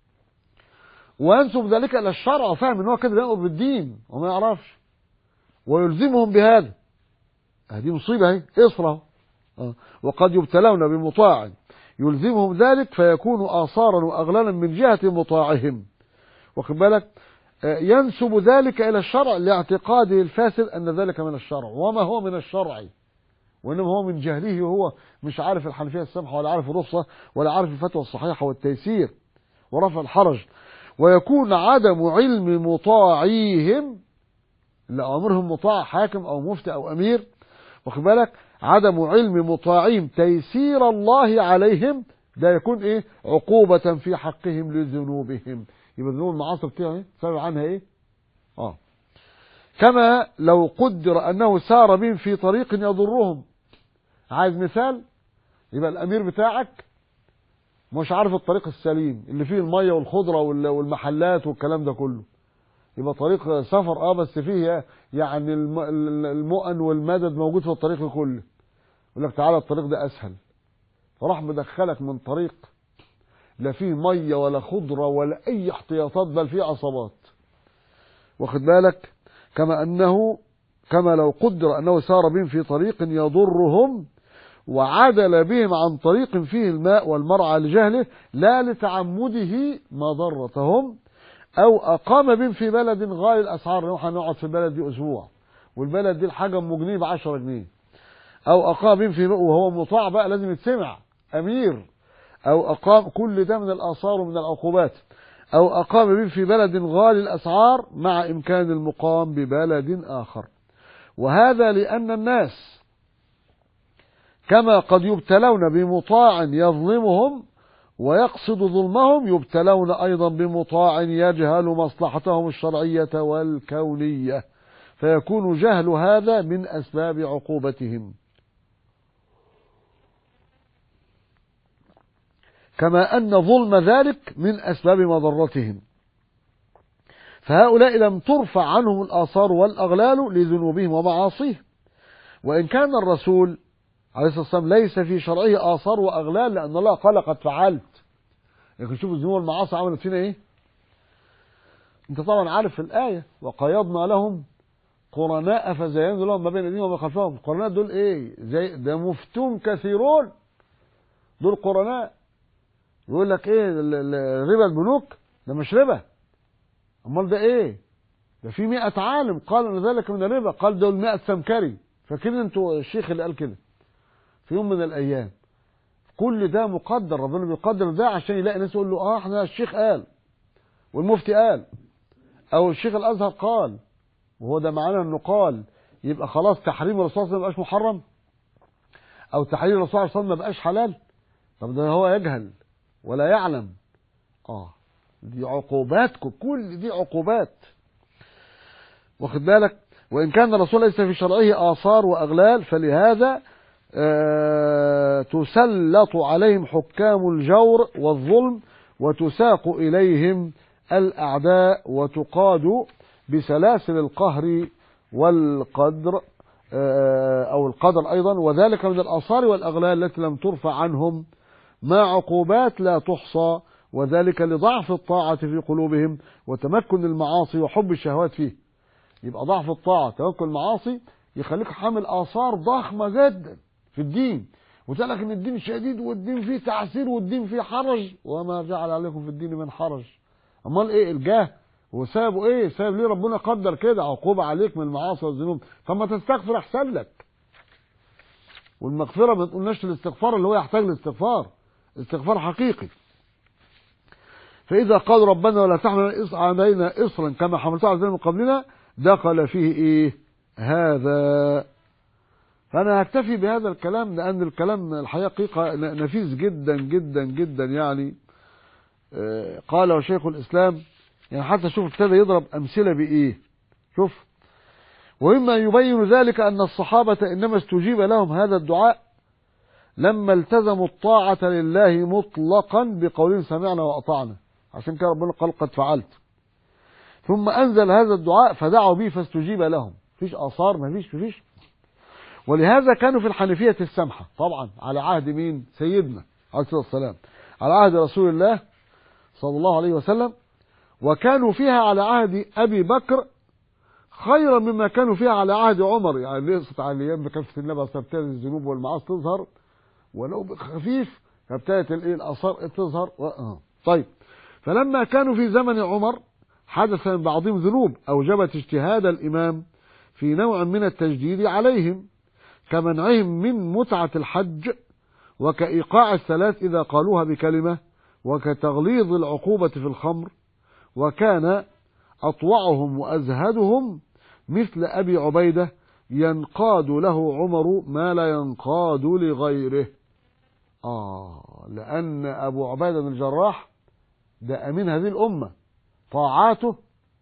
وينسب ذلك الى الشرع وفاهم ان هو كده بيامر بالدين وما يعرفش ويلزمهم بهذا هذه مصيبه اهي اصرى وقد يبتلون بمطاع يلزمهم ذلك فيكون آثارا وأغلالا من جهة مطاعهم واخد بالك ينسب ذلك إلى الشرع لاعتقاده الفاسد أن ذلك من الشرع وما هو من الشرع وإنما هو من جهله وهو مش عارف الحنفية السمحة ولا عارف الرخصة ولا عارف الفتوى الصحيحة والتيسير ورفع الحرج ويكون عدم علم مطاعيهم لأمرهم مطاع حاكم أو مفتي أو أمير واخد بالك عدم علم مطاعيهم تيسير الله عليهم ده يكون ايه عقوبة في حقهم لذنوبهم يبقى ذنوب المعاصي بتاعها ايه سبب عنها ايه اه كما لو قدر انه سار بهم في طريق يضرهم عايز مثال يبقى الامير بتاعك مش عارف الطريق السليم اللي فيه المية والخضرة والمحلات والكلام ده كله يبقى طريق سفر اه بس فيه يعني المؤن والمدد موجود في الطريق كله يقول لك تعالى الطريق ده اسهل فراح مدخلك من طريق لا فيه ميه ولا خضره ولا اي احتياطات بل فيه عصابات واخد بالك كما انه كما لو قدر انه سار بهم في طريق يضرهم وعدل بهم عن طريق فيه الماء والمرعى لجهله لا لتعمده مضرتهم او اقام بهم في بلد غالي الاسعار نروح هنقعد في البلد دي اسبوع والبلد دي الحاجه ام جنيه ب 10 جنيه او اقام بهم في وهو مطاع بقى لازم يتسمع امير او اقام كل ده من الاثار ومن العقوبات او اقام بهم في بلد غالي الاسعار مع امكان المقام ببلد اخر وهذا لان الناس كما قد يبتلون بمطاع يظلمهم ويقصد ظلمهم يبتلون ايضا بمطاع يجهل مصلحتهم الشرعيه والكونيه فيكون جهل هذا من اسباب عقوبتهم كما أن ظلم ذلك من أسباب مضرتهم فهؤلاء لم ترفع عنهم الآثار والأغلال لذنوبهم ومعاصيهم وإن كان الرسول عليه الصلاة والسلام ليس في شرعه آثار وأغلال لأن الله قال قد فعلت لكن شوفوا الذنوب والمعاصي عملت فينا إيه أنت طبعا عارف في الآية وقيضنا لهم قرناء فزينوا لهم ما بين أيديهم وما خلفهم القرناء دول إيه زي ده مفتون كثيرون دول قرناء يقول لك ايه ربا البنوك ده مش ربا امال ده ايه ده في مئة عالم قال ان ذلك من الربا قال دول مئة سمكري فاكرين انتوا الشيخ اللي قال كده في يوم من الايام كل ده مقدر ربنا بيقدر ده عشان يلاقي ناس يقول له اه احنا الشيخ قال والمفتي قال او الشيخ الازهر قال وهو ده معناه انه قال يبقى خلاص تحريم الرسول صلى الله عليه وسلم ما بقاش محرم او تحريم الرسول صلى الله عليه وسلم ما بقاش حلال طب ده هو يجهل ولا يعلم اه دي عقوباتكم كل دي عقوبات واخد بالك وإن كان الرسول ليس في شرعه آثار وأغلال فلهذا آه تسلط عليهم حكام الجور والظلم وتساق إليهم الأعداء وتقاد بسلاسل القهر والقدر آه أو القدر أيضا وذلك من الآثار والأغلال التي لم ترفع عنهم مع عقوبات لا تحصى وذلك لضعف الطاعة في قلوبهم وتمكن المعاصي وحب الشهوات فيه يبقى ضعف الطاعة تمكن المعاصي يخليك حامل آثار ضخمة جدا في الدين وتقول لك ان الدين شديد والدين فيه تعسير والدين فيه حرج وما جعل عليكم في الدين من حرج امال ايه الجاه وسابه ايه ساب ليه ربنا قدر كده عقوبة عليك من المعاصي والذنوب طب ما تستغفر احسن لك والمغفرة ما تقولناش الاستغفار اللي هو يحتاج لاستغفار استغفار حقيقي فإذا قال ربنا ولا تحمل علينا إصرا كما حملته على من قبلنا دخل فيه إيه هذا فأنا هكتفي بهذا الكلام لأن الكلام الحقيقة نفيس جدا جدا جدا يعني قال وشيخ الإسلام يعني حتى شوف ابتدى يضرب أمثلة بإيه شوف ومما يبين ذلك أن الصحابة إنما استجيب لهم هذا الدعاء لما التزموا الطاعة لله مطلقا بقولهم سمعنا وأطعنا عشان كده ربنا قال قد فعلت ثم أنزل هذا الدعاء فدعوا به فاستجيب لهم فيش آثار ما فيش فيش ولهذا كانوا في الحنفية السمحة طبعا على عهد مين سيدنا عليه الصلاة والسلام على عهد رسول الله صلى الله عليه وسلم وكانوا فيها على عهد أبي بكر خيرا مما كانوا فيها على عهد عمر يعني ليست على ايام كانت النبي تبتدي الذنوب والمعاصي تظهر ولو خفيف فابتدت الايه الاثار تظهر طيب فلما كانوا في زمن عمر حدث من بعضهم ذنوب اوجبت اجتهاد الامام في نوع من التجديد عليهم كمنعهم من متعة الحج وكإيقاع الثلاث إذا قالوها بكلمة وكتغليظ العقوبة في الخمر وكان أطوعهم وأزهدهم مثل أبي عبيدة ينقاد له عمر ما لا ينقاد لغيره آه لأن أبو عبيدة بن الجراح ده أمين هذه الأمة طاعاته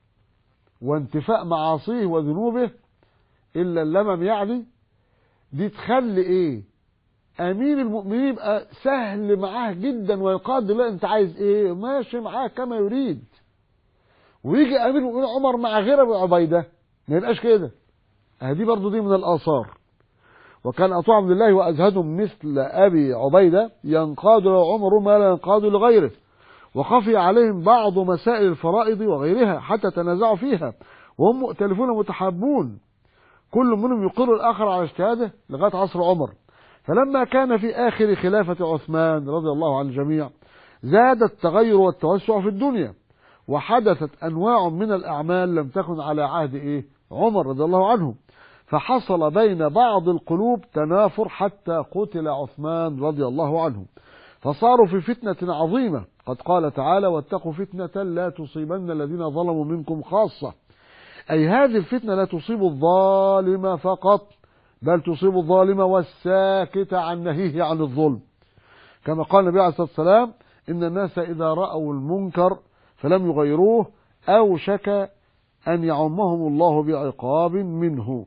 وانتفاء معاصيه وذنوبه إلا اللمم يعني دي تخلي إيه أمين المؤمنين يبقى سهل معاه جدا ويقاد لا أنت عايز إيه ماشي معاه كما يريد ويجي امير المؤمنين عمر مع غير ابو عبيده ما يبقاش كده دي برضه دي من الاثار وكان اطاع عبد الله وازهدهم مثل ابي عبيده ينقاد له عمر ما لا ينقاد لغيره وخفي عليهم بعض مسائل الفرائض وغيرها حتى تنازعوا فيها وهم مؤتلفون متحابون كل منهم يقر الاخر على اجتهاده لغايه عصر عمر فلما كان في اخر خلافه عثمان رضي الله عن الجميع زاد التغير والتوسع في الدنيا وحدثت انواع من الاعمال لم تكن على عهد ايه عمر رضي الله عنه فحصل بين بعض القلوب تنافر حتى قتل عثمان رضي الله عنه فصاروا في فتنة عظيمة قد قال تعالى واتقوا فتنة لا تصيبن الذين ظلموا منكم خاصة أي هذه الفتنة لا تصيب الظالم فقط بل تصيب الظالم والساكت عن نهيه عن الظلم كما قال النبي عليه الصلاة والسلام إن الناس إذا رأوا المنكر فلم يغيروه أوشك أن يعمهم الله بعقاب منه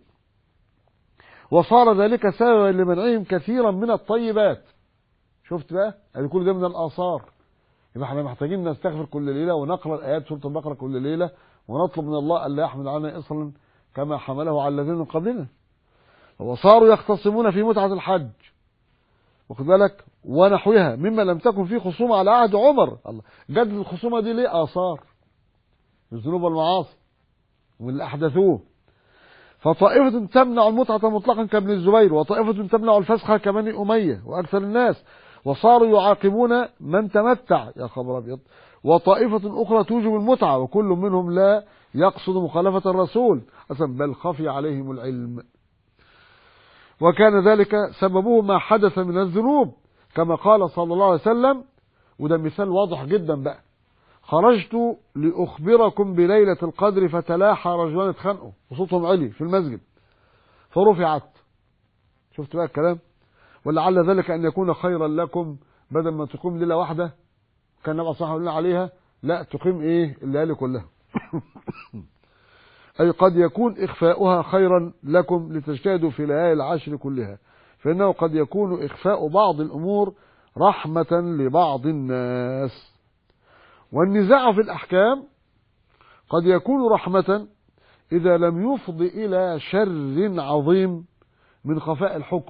وصار ذلك سببا لمنعهم كثيرا من الطيبات شفت بقى هذه كل ده من الآثار يبقى احنا محتاجين نستغفر كل ليلة ونقرأ الآيات سورة البقرة كل ليلة ونطلب من الله ألا يحمل علينا إصرا كما حمله على الذين من قبلنا وصاروا يختصمون في متعة الحج واخد بالك ونحوها مما لم تكن فيه خصومة على عهد عمر الله جدد الخصومة دي ليه آثار الذنوب والمعاصي واللي أحدثوه فطائفة تمنع المتعة مطلقا كابن الزبير وطائفة تمنع الفسخة كبني أمية وأكثر الناس وصاروا يعاقبون من تمتع يا خبر أبيض وطائفة أخرى توجب المتعة وكل منهم لا يقصد مخالفة الرسول بل خفي عليهم العلم وكان ذلك سببه ما حدث من الذنوب كما قال صلى الله عليه وسلم وده مثال واضح جدا بقى خرجت لأخبركم بليلة القدر فتلاحى رجلان اتخانقوا وصوتهم علي في المسجد فرفعت شفت بقى الكلام ولعل ذلك أن يكون خيرا لكم بدل ما تقوم ليلة واحدة كان نبقى صح لنا عليها لا تقيم ايه الليالي كلها أي قد يكون إخفاؤها خيرا لكم لتجتهدوا في ليالي العشر كلها فإنه قد يكون إخفاء بعض الأمور رحمة لبعض الناس والنزاع في الأحكام قد يكون رحمة إذا لم يفض إلى شر عظيم من خفاء الحكم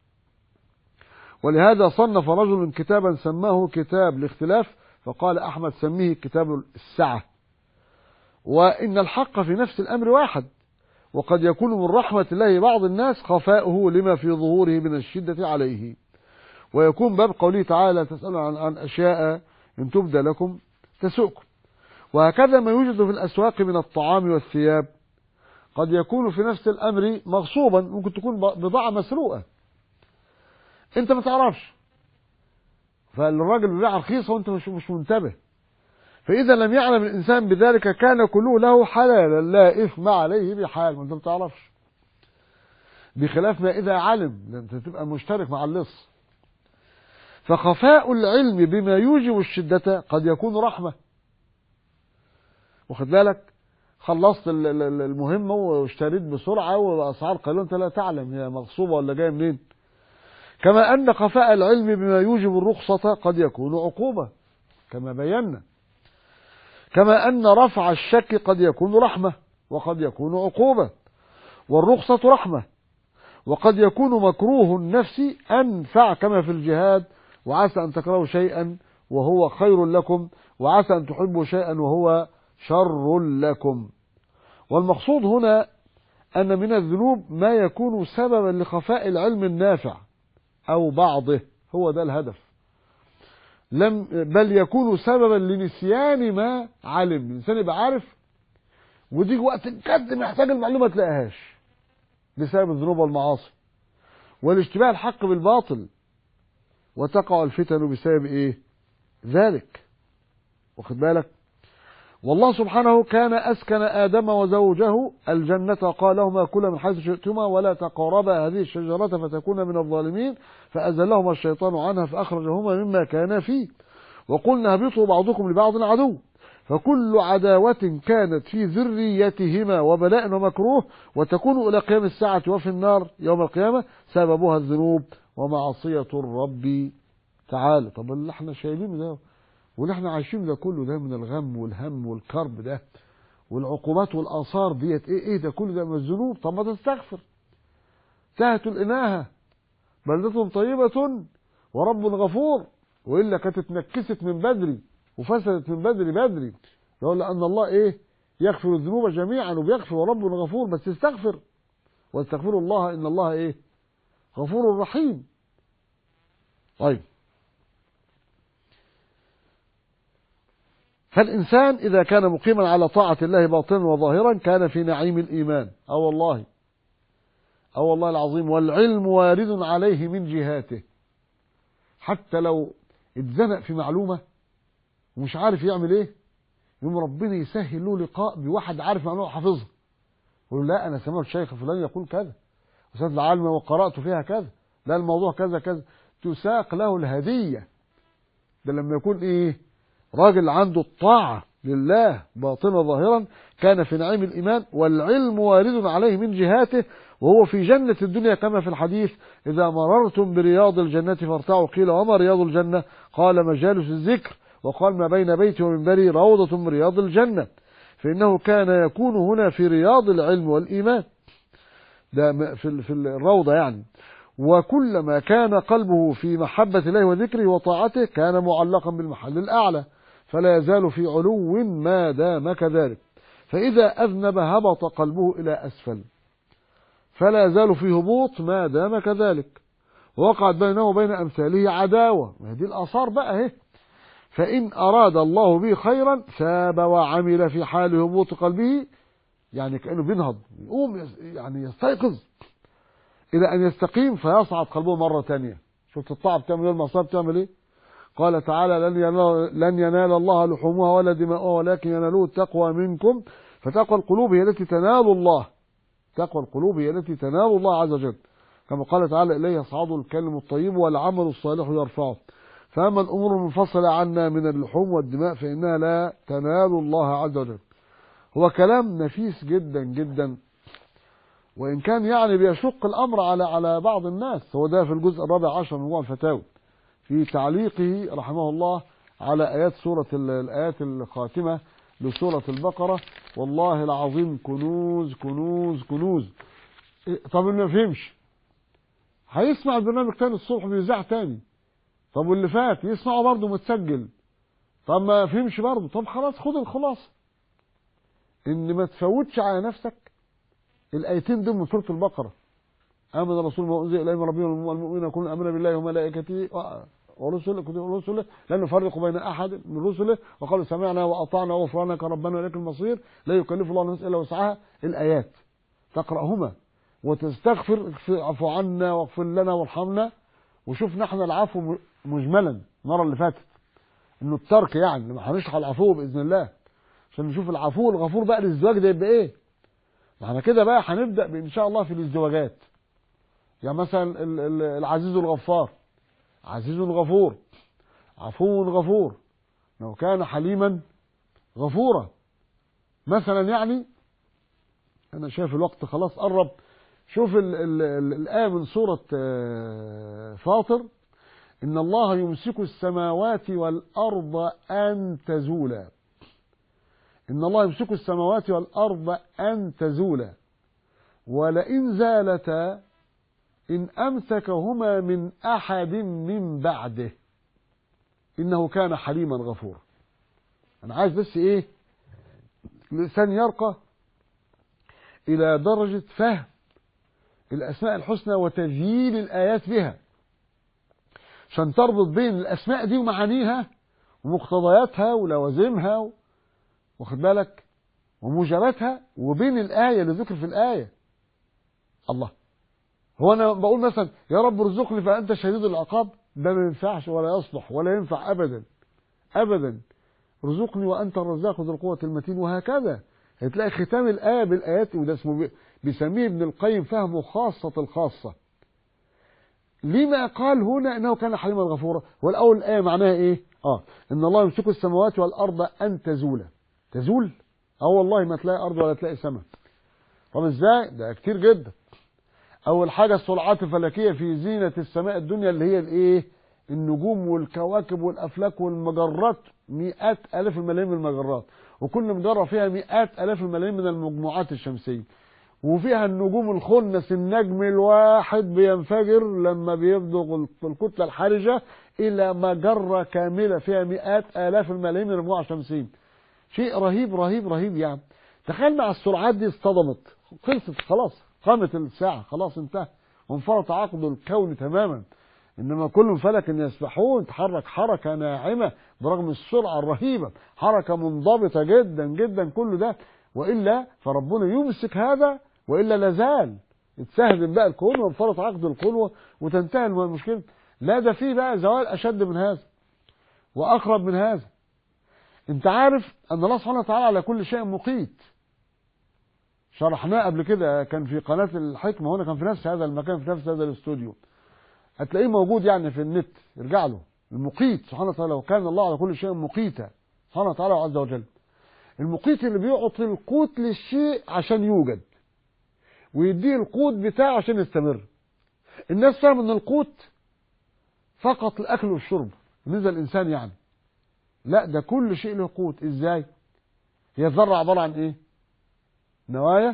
ولهذا صنف رجل كتابا سماه كتاب الاختلاف فقال أحمد سميه كتاب السعة وإن الحق في نفس الأمر واحد وقد يكون من رحمة الله بعض الناس خفاؤه لما في ظهوره من الشدة عليه ويكون باب قوله تعالى تسألون عن, عن أشياء إن تبدى لكم تسؤكم وهكذا ما يوجد في الأسواق من الطعام والثياب قد يكون في نفس الأمر مغصوبا ممكن تكون بضاعة مسروقة انت ما تعرفش فالراجل بيبيع رخيصة وانت مش مش منتبه فإذا لم يعلم الإنسان بذلك كان كله له حلالا لا إثم عليه بحال ما أنت ما تعرفش بخلاف ما إذا علم أنت تبقى مشترك مع اللص فخفاء العلم بما يوجب الشدة قد يكون رحمة واخد بالك خلصت المهمة واشتريت بسرعة وأسعار قليلة أنت لا تعلم هي مغصوبة ولا جاية منين كما أن خفاء العلم بما يوجب الرخصة قد يكون عقوبة كما بينا كما أن رفع الشك قد يكون رحمة وقد يكون عقوبة والرخصة رحمة وقد يكون مكروه النفس أنفع كما في الجهاد وعسى أن تكرهوا شيئا وهو خير لكم وعسى أن تحبوا شيئا وهو شر لكم والمقصود هنا أن من الذنوب ما يكون سببا لخفاء العلم النافع أو بعضه هو ده الهدف لم بل يكون سببا لنسيان ما علم الانسان يبقى عارف ودي وقت الجد محتاج المعلومه ما تلاقيهاش بسبب الذنوب والمعاصي والاشتباه الحق بالباطل وتقع الفتن بسبب ايه ذلك واخد بالك والله سبحانه كان أسكن آدم وزوجه الجنة قال لهما كلا من حيث شئتما ولا تقربا هذه الشجرة فتكونا من الظالمين فأزلهما الشيطان عنها فأخرجهما مما كانا فيه وقلنا اهبطوا بعضكم لبعض عدو فكل عداوة كانت في ذريتهما وبلاء ومكروه وتكون إلى قيام الساعة وفي النار يوم القيامة سببها الذنوب ومعصية الرب تعالى طب اللي احنا شايلينه ده واللي احنا عايشين ده كله ده من الغم والهم والكرب ده والعقوبات والاثار ديت ايه ايه ده كله ده من الذنوب طب ما تستغفر تهت الاناهه بلدة طيبة ورب غفور والا كانت اتنكست من بدري وفسدت من بدري بدري يقول لان الله ايه يغفر الذنوب جميعا وبيغفر ورب غفور بس استغفر واستغفروا الله ان الله ايه غفور رحيم طيب فالإنسان إذا كان مقيما على طاعة الله باطنا وظاهرا كان في نعيم الإيمان أو والله أو والله العظيم والعلم وارد عليه من جهاته حتى لو اتزنق في معلومة ومش عارف يعمل ايه يوم ربنا يسهل له لقاء بواحد عارف معلومة حافظها يقول لا أنا سمعت الشيخ فلان يقول كذا أستاذ العالم وقرأت فيها كذا لا الموضوع كذا كذا تساق له الهدية ده لما يكون ايه راجل عنده الطاعة لله باطنا ظاهرا كان في نعيم الإيمان والعلم وارد عليه من جهاته وهو في جنة الدنيا كما في الحديث إذا مررتم برياض الجنة فارتعوا قيل وما رياض الجنة قال مجالس الذكر وقال ما بين بيتي ومنبري روضة من رياض الجنة فإنه كان يكون هنا في رياض العلم والإيمان ده في في الروضة يعني وكلما كان قلبه في محبة الله وذكره وطاعته كان معلقا بالمحل الأعلى فلا يزال في علو ما دام كذلك فإذا أذنب هبط قلبه إلى أسفل فلا يزال في هبوط ما دام كذلك وقعت بينه وبين أمثاله عداوة هذه الآثار بقى اهي فإن أراد الله به خيرا ثاب وعمل في حال هبوط قلبه يعني كأنه بينهض يقوم يعني يستيقظ إلى أن يستقيم فيصعد قلبه مرة تانية شفت الطاعة بتعمل ايه المعصية بتعمل ايه قال تعالى لن ينال, لن ينال الله لحومها ولا دماؤها ولكن ينالوه التقوى منكم فتقوى القلوب هي التي تنال الله تقوى القلوب هي التي تنال الله عز وجل كما قال تعالى إليه يصعد الكلم الطيب والعمل الصالح يرفعه فأما الأمور المنفصلة عنا من اللحوم والدماء فإنها لا تنال الله عز وجل هو كلام نفيس جدا جدا وإن كان يعني بيشق الأمر على على بعض الناس هو ده في الجزء الرابع عشر من مجموع الفتاوي في تعليقه رحمه الله على آيات سورة الآيات الخاتمة لسورة البقرة والله العظيم كنوز كنوز كنوز طب اللي ما فهمش هيسمع البرنامج تاني الصبح بيذاع تاني طب واللي فات يسمعه برضه متسجل طب ما فهمش برضه طب خلاص خد الخلاصه ان ما تفوتش على نفسك الايتين دول من سوره البقره امن الرسول ما انزل اليه من ربه والمؤمنون يكون امن بالله وملائكته ورسله ورسله لا نفرق بين احد من رسله وقالوا سمعنا واطعنا وغفرانك ربنا واليك المصير لا يكلف الله نفسا الا وسعها الايات تقراهما وتستغفر اعفو عنا واغفر لنا وارحمنا وشوف نحن العفو مجملا المره اللي فاتت انه الترك يعني ما هنشرح العفو باذن الله عشان نشوف العفو الغفور بقى للزواج ده يبقى ايه ما احنا كده بقى هنبدا ان شاء الله في الازدواجات يعني مثلا العزيز الغفار عزيز غفور عفو غفور لو كان حليما غفورا مثلا يعني انا شايف الوقت خلاص قرب شوف الآية من سورة فاطر إن الله يمسك السماوات والأرض أن تزولا إن الله يمسك السماوات والأرض أن تزولا ولئن زالتا إن أمسكهما من أحد من بعده إنه كان حليما غفورا أنا عايز بس إيه الإنسان يرقى إلى درجة فهم الأسماء الحسنى وتذييل الآيات بها عشان تربط بين الأسماء دي ومعانيها ومقتضياتها ولوازمها واخد بالك وموجباتها وبين الآية اللي ذكر في الآية الله هو أنا بقول مثلا يا رب ارزقني فأنت شديد العقاب ده ما ينفعش ولا يصلح ولا ينفع أبدا أبدا ارزقني وأنت الرزاق ذو القوة المتين وهكذا هتلاقي ختام الآية بالآيات وده اسمه بيسميه ابن القيم فهمه خاصة الخاصة لما قال هنا انه كان حليما غفورا والاول الايه معناها ايه اه ان الله يمسك السماوات والارض ان تزولا تزول اه والله ما تلاقي ارض ولا تلاقي سماء طب ازاي ده كتير جدا اول حاجه السرعات الفلكيه في زينه السماء الدنيا اللي هي الايه النجوم والكواكب والافلاك والمجرات مئات الاف الملايين من المجرات وكل مجره فيها مئات الاف الملايين من المجموعات الشمسيه وفيها النجوم الخنس النجم الواحد بينفجر لما بيبلغ الكتلة الحرجة إلى مجرة كاملة فيها مئات آلاف الملايين من المجموعة الشمسية شيء رهيب رهيب رهيب يعني تخيل مع السرعات دي اصطدمت خلصت خلاص قامت الساعة خلاص انتهى وانفرط عقد الكون تماما انما كل فلك ان يسبحون تحرك حركة ناعمة برغم السرعة الرهيبة حركة منضبطة جدا جدا كل ده وإلا فربنا يمسك هذا والا لازال يتسهل بقى الكون وانفرط عقد الكون وتنتهي المشكله لا ده فيه بقى زوال اشد من هذا واقرب من هذا انت عارف ان الله سبحانه وتعالى على كل شيء مقيت شرحناه قبل كده كان في قناه الحكمه هنا كان في نفس هذا المكان في نفس هذا الاستوديو هتلاقيه موجود يعني في النت ارجع له المقيت سبحانه وتعالى وكان الله على كل شيء مقيتا سبحانه وتعالى عز وجل المقيت اللي بيعطي القوت للشيء عشان يوجد ويديه القوت بتاعه عشان يستمر الناس فاهم ان القوت فقط الاكل والشرب بالنسبه للانسان يعني لا ده كل شيء له قوت ازاي هي الذره عباره عن ايه نوايا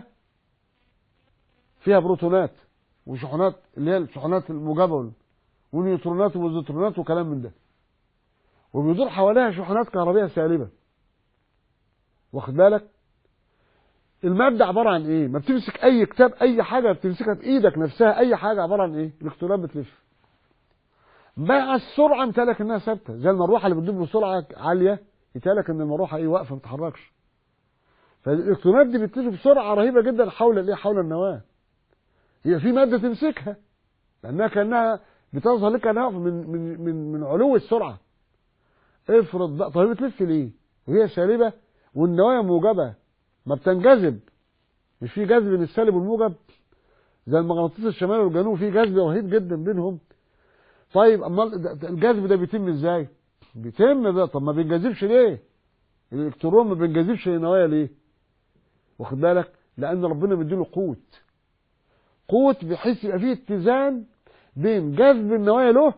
فيها بروتونات وشحنات اللي هي الشحنات الموجبه ونيوترونات وزيترونات وكلام من ده وبيدور حواليها شحنات كهربائيه سالبه واخد بالك المادة عبارة عن ايه ما بتمسك اي كتاب اي حاجة بتمسكها بايدك نفسها اي حاجة عبارة عن ايه الالكترونات بتلف مع السرعة امتلك انها ثابتة زي المروحة اللي بتدوب بسرعة عالية يتهيألك ان المروحة ايه واقفة ما بتتحركش فالالكترونات دي بتلف بسرعة رهيبة جدا حول الايه حول النواة هي في مادة تمسكها لانها كانها بتظهر لك انها من من من من علو السرعة افرض بقى طيب بتلف ليه وهي سالبة والنوايا موجبة ما بتنجذب مش في جذب بين السالب والموجب زي المغناطيس الشمالي والجنوب في جذب رهيب جدا بينهم طيب امال الجذب ده بيتم ازاي بيتم ده طب ما بينجذبش ليه الالكترون ما بينجذبش للنوايا ليه واخد بالك لان ربنا مديله قوت قوت بحيث يبقى فيه اتزان بين جذب النوايا له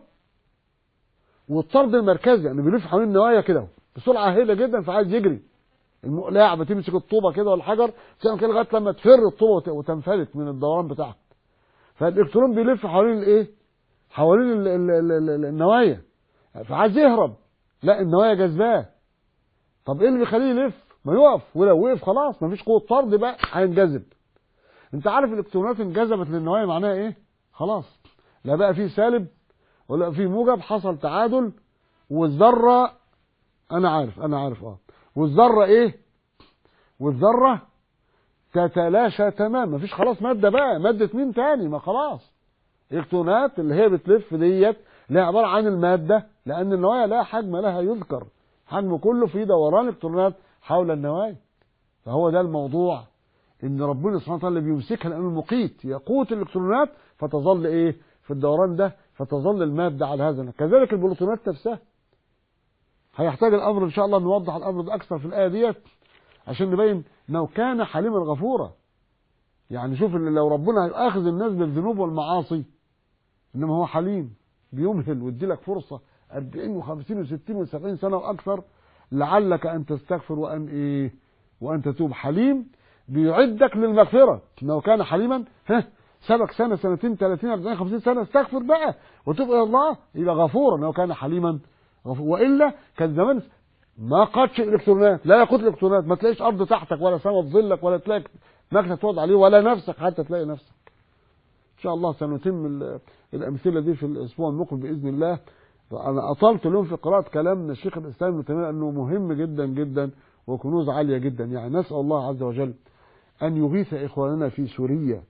والطرد المركزي يعني بيلف حوالين النوايا كده بسرعه هائله جدا فعايز يجري المقلاع بتمسك الطوبه كده ولا الحجر تعمل كده لغايه لما تفر الطوبه وتنفلت من الدوران بتاعها فالالكترون بيلف حوالين الايه حوالين ال ال ال ال النوايا فعايز يهرب لا النوايا جذباه طب ايه اللي بيخليه يلف ما يقف ولو وقف خلاص ما فيش قوه طرد بقى هينجذب انت عارف الالكترونات انجذبت للنوايا معناها ايه خلاص لا بقى فيه سالب ولا فيه موجب حصل تعادل والذره انا عارف انا عارف اه والذره ايه والذره تتلاشى تماما مفيش خلاص ماده بقى ماده مين تاني ما خلاص الالكترونات اللي هي بتلف ديت اللي هي عباره عن الماده لان النوايا لا حجم لها يذكر حجم كله في دوران الكترونات حول النوايا فهو ده الموضوع ان ربنا سبحانه وتعالى بيمسكها لانه مقيت يقوت الالكترونات فتظل ايه في الدوران ده فتظل الماده على هذا كذلك البروتونات نفسها هيحتاج الامر ان شاء الله نوضح الامر ده اكثر في الايه ديت عشان نبين انه كان حليما غفورا يعني شوف ان لو ربنا هيؤاخذ الناس بالذنوب والمعاصي انما هو حليم بيمهل ويدي لك فرصه 40 و50 و60 و70 سنه واكثر لعلك ان تستغفر وان ايه وان تتوب حليم بيعدك للمغفره انه كان حليما ها سبك سنه سنتين 30 40 50 سنه استغفر بقى وتوب الى الله يبقى غفورا انه كان حليما غفور والا كان زمان ما قادش الالكترونات لا يقود الالكترونات ما تلاقيش ارض تحتك ولا سما في ظلك ولا تلاقي مكنه تقعد عليه ولا نفسك حتى تلاقي نفسك ان شاء الله سنتم الامثله دي في الاسبوع المقبل باذن الله انا اطلت اليوم في قراءه كلام من الشيخ الاسلام ابن تيميه انه مهم جدا جدا وكنوز عاليه جدا يعني نسال الله عز وجل ان يغيث اخواننا في سوريا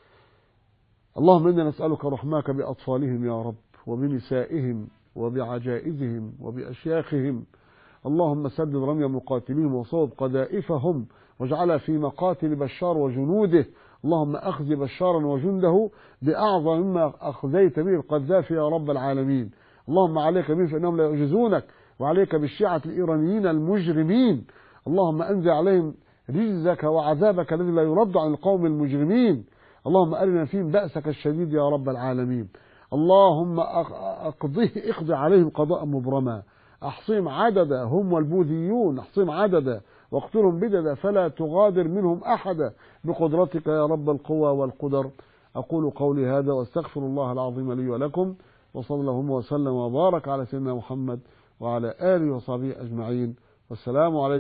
اللهم انا نسالك رحمك باطفالهم يا رب وبنسائهم وبعجائزهم وباشياخهم اللهم سدد رمي مقاتليهم وصوب قذائفهم واجعلها في مقاتل بشار وجنوده اللهم أخذ بشارا وجنده بأعظم مما أخذيت به القذافي يا رب العالمين اللهم عليك بهم فإنهم لا يعجزونك وعليك بالشيعة الإيرانيين المجرمين اللهم أنزل عليهم رجزك وعذابك الذي لا يرد عن القوم المجرمين اللهم أرنا فيهم بأسك الشديد يا رب العالمين اللهم أقضيه اقضي عليهم قضاء مبرما أحصيهم عددا هم والبوذيون أحصيهم عددا واقتلهم بددا فلا تغادر منهم أحدا بقدرتك يا رب القوى والقدر أقول قولي هذا واستغفر الله العظيم لي ولكم وصلى اللهم وسلم وبارك على سيدنا محمد وعلى آله وصحبه أجمعين والسلام عليكم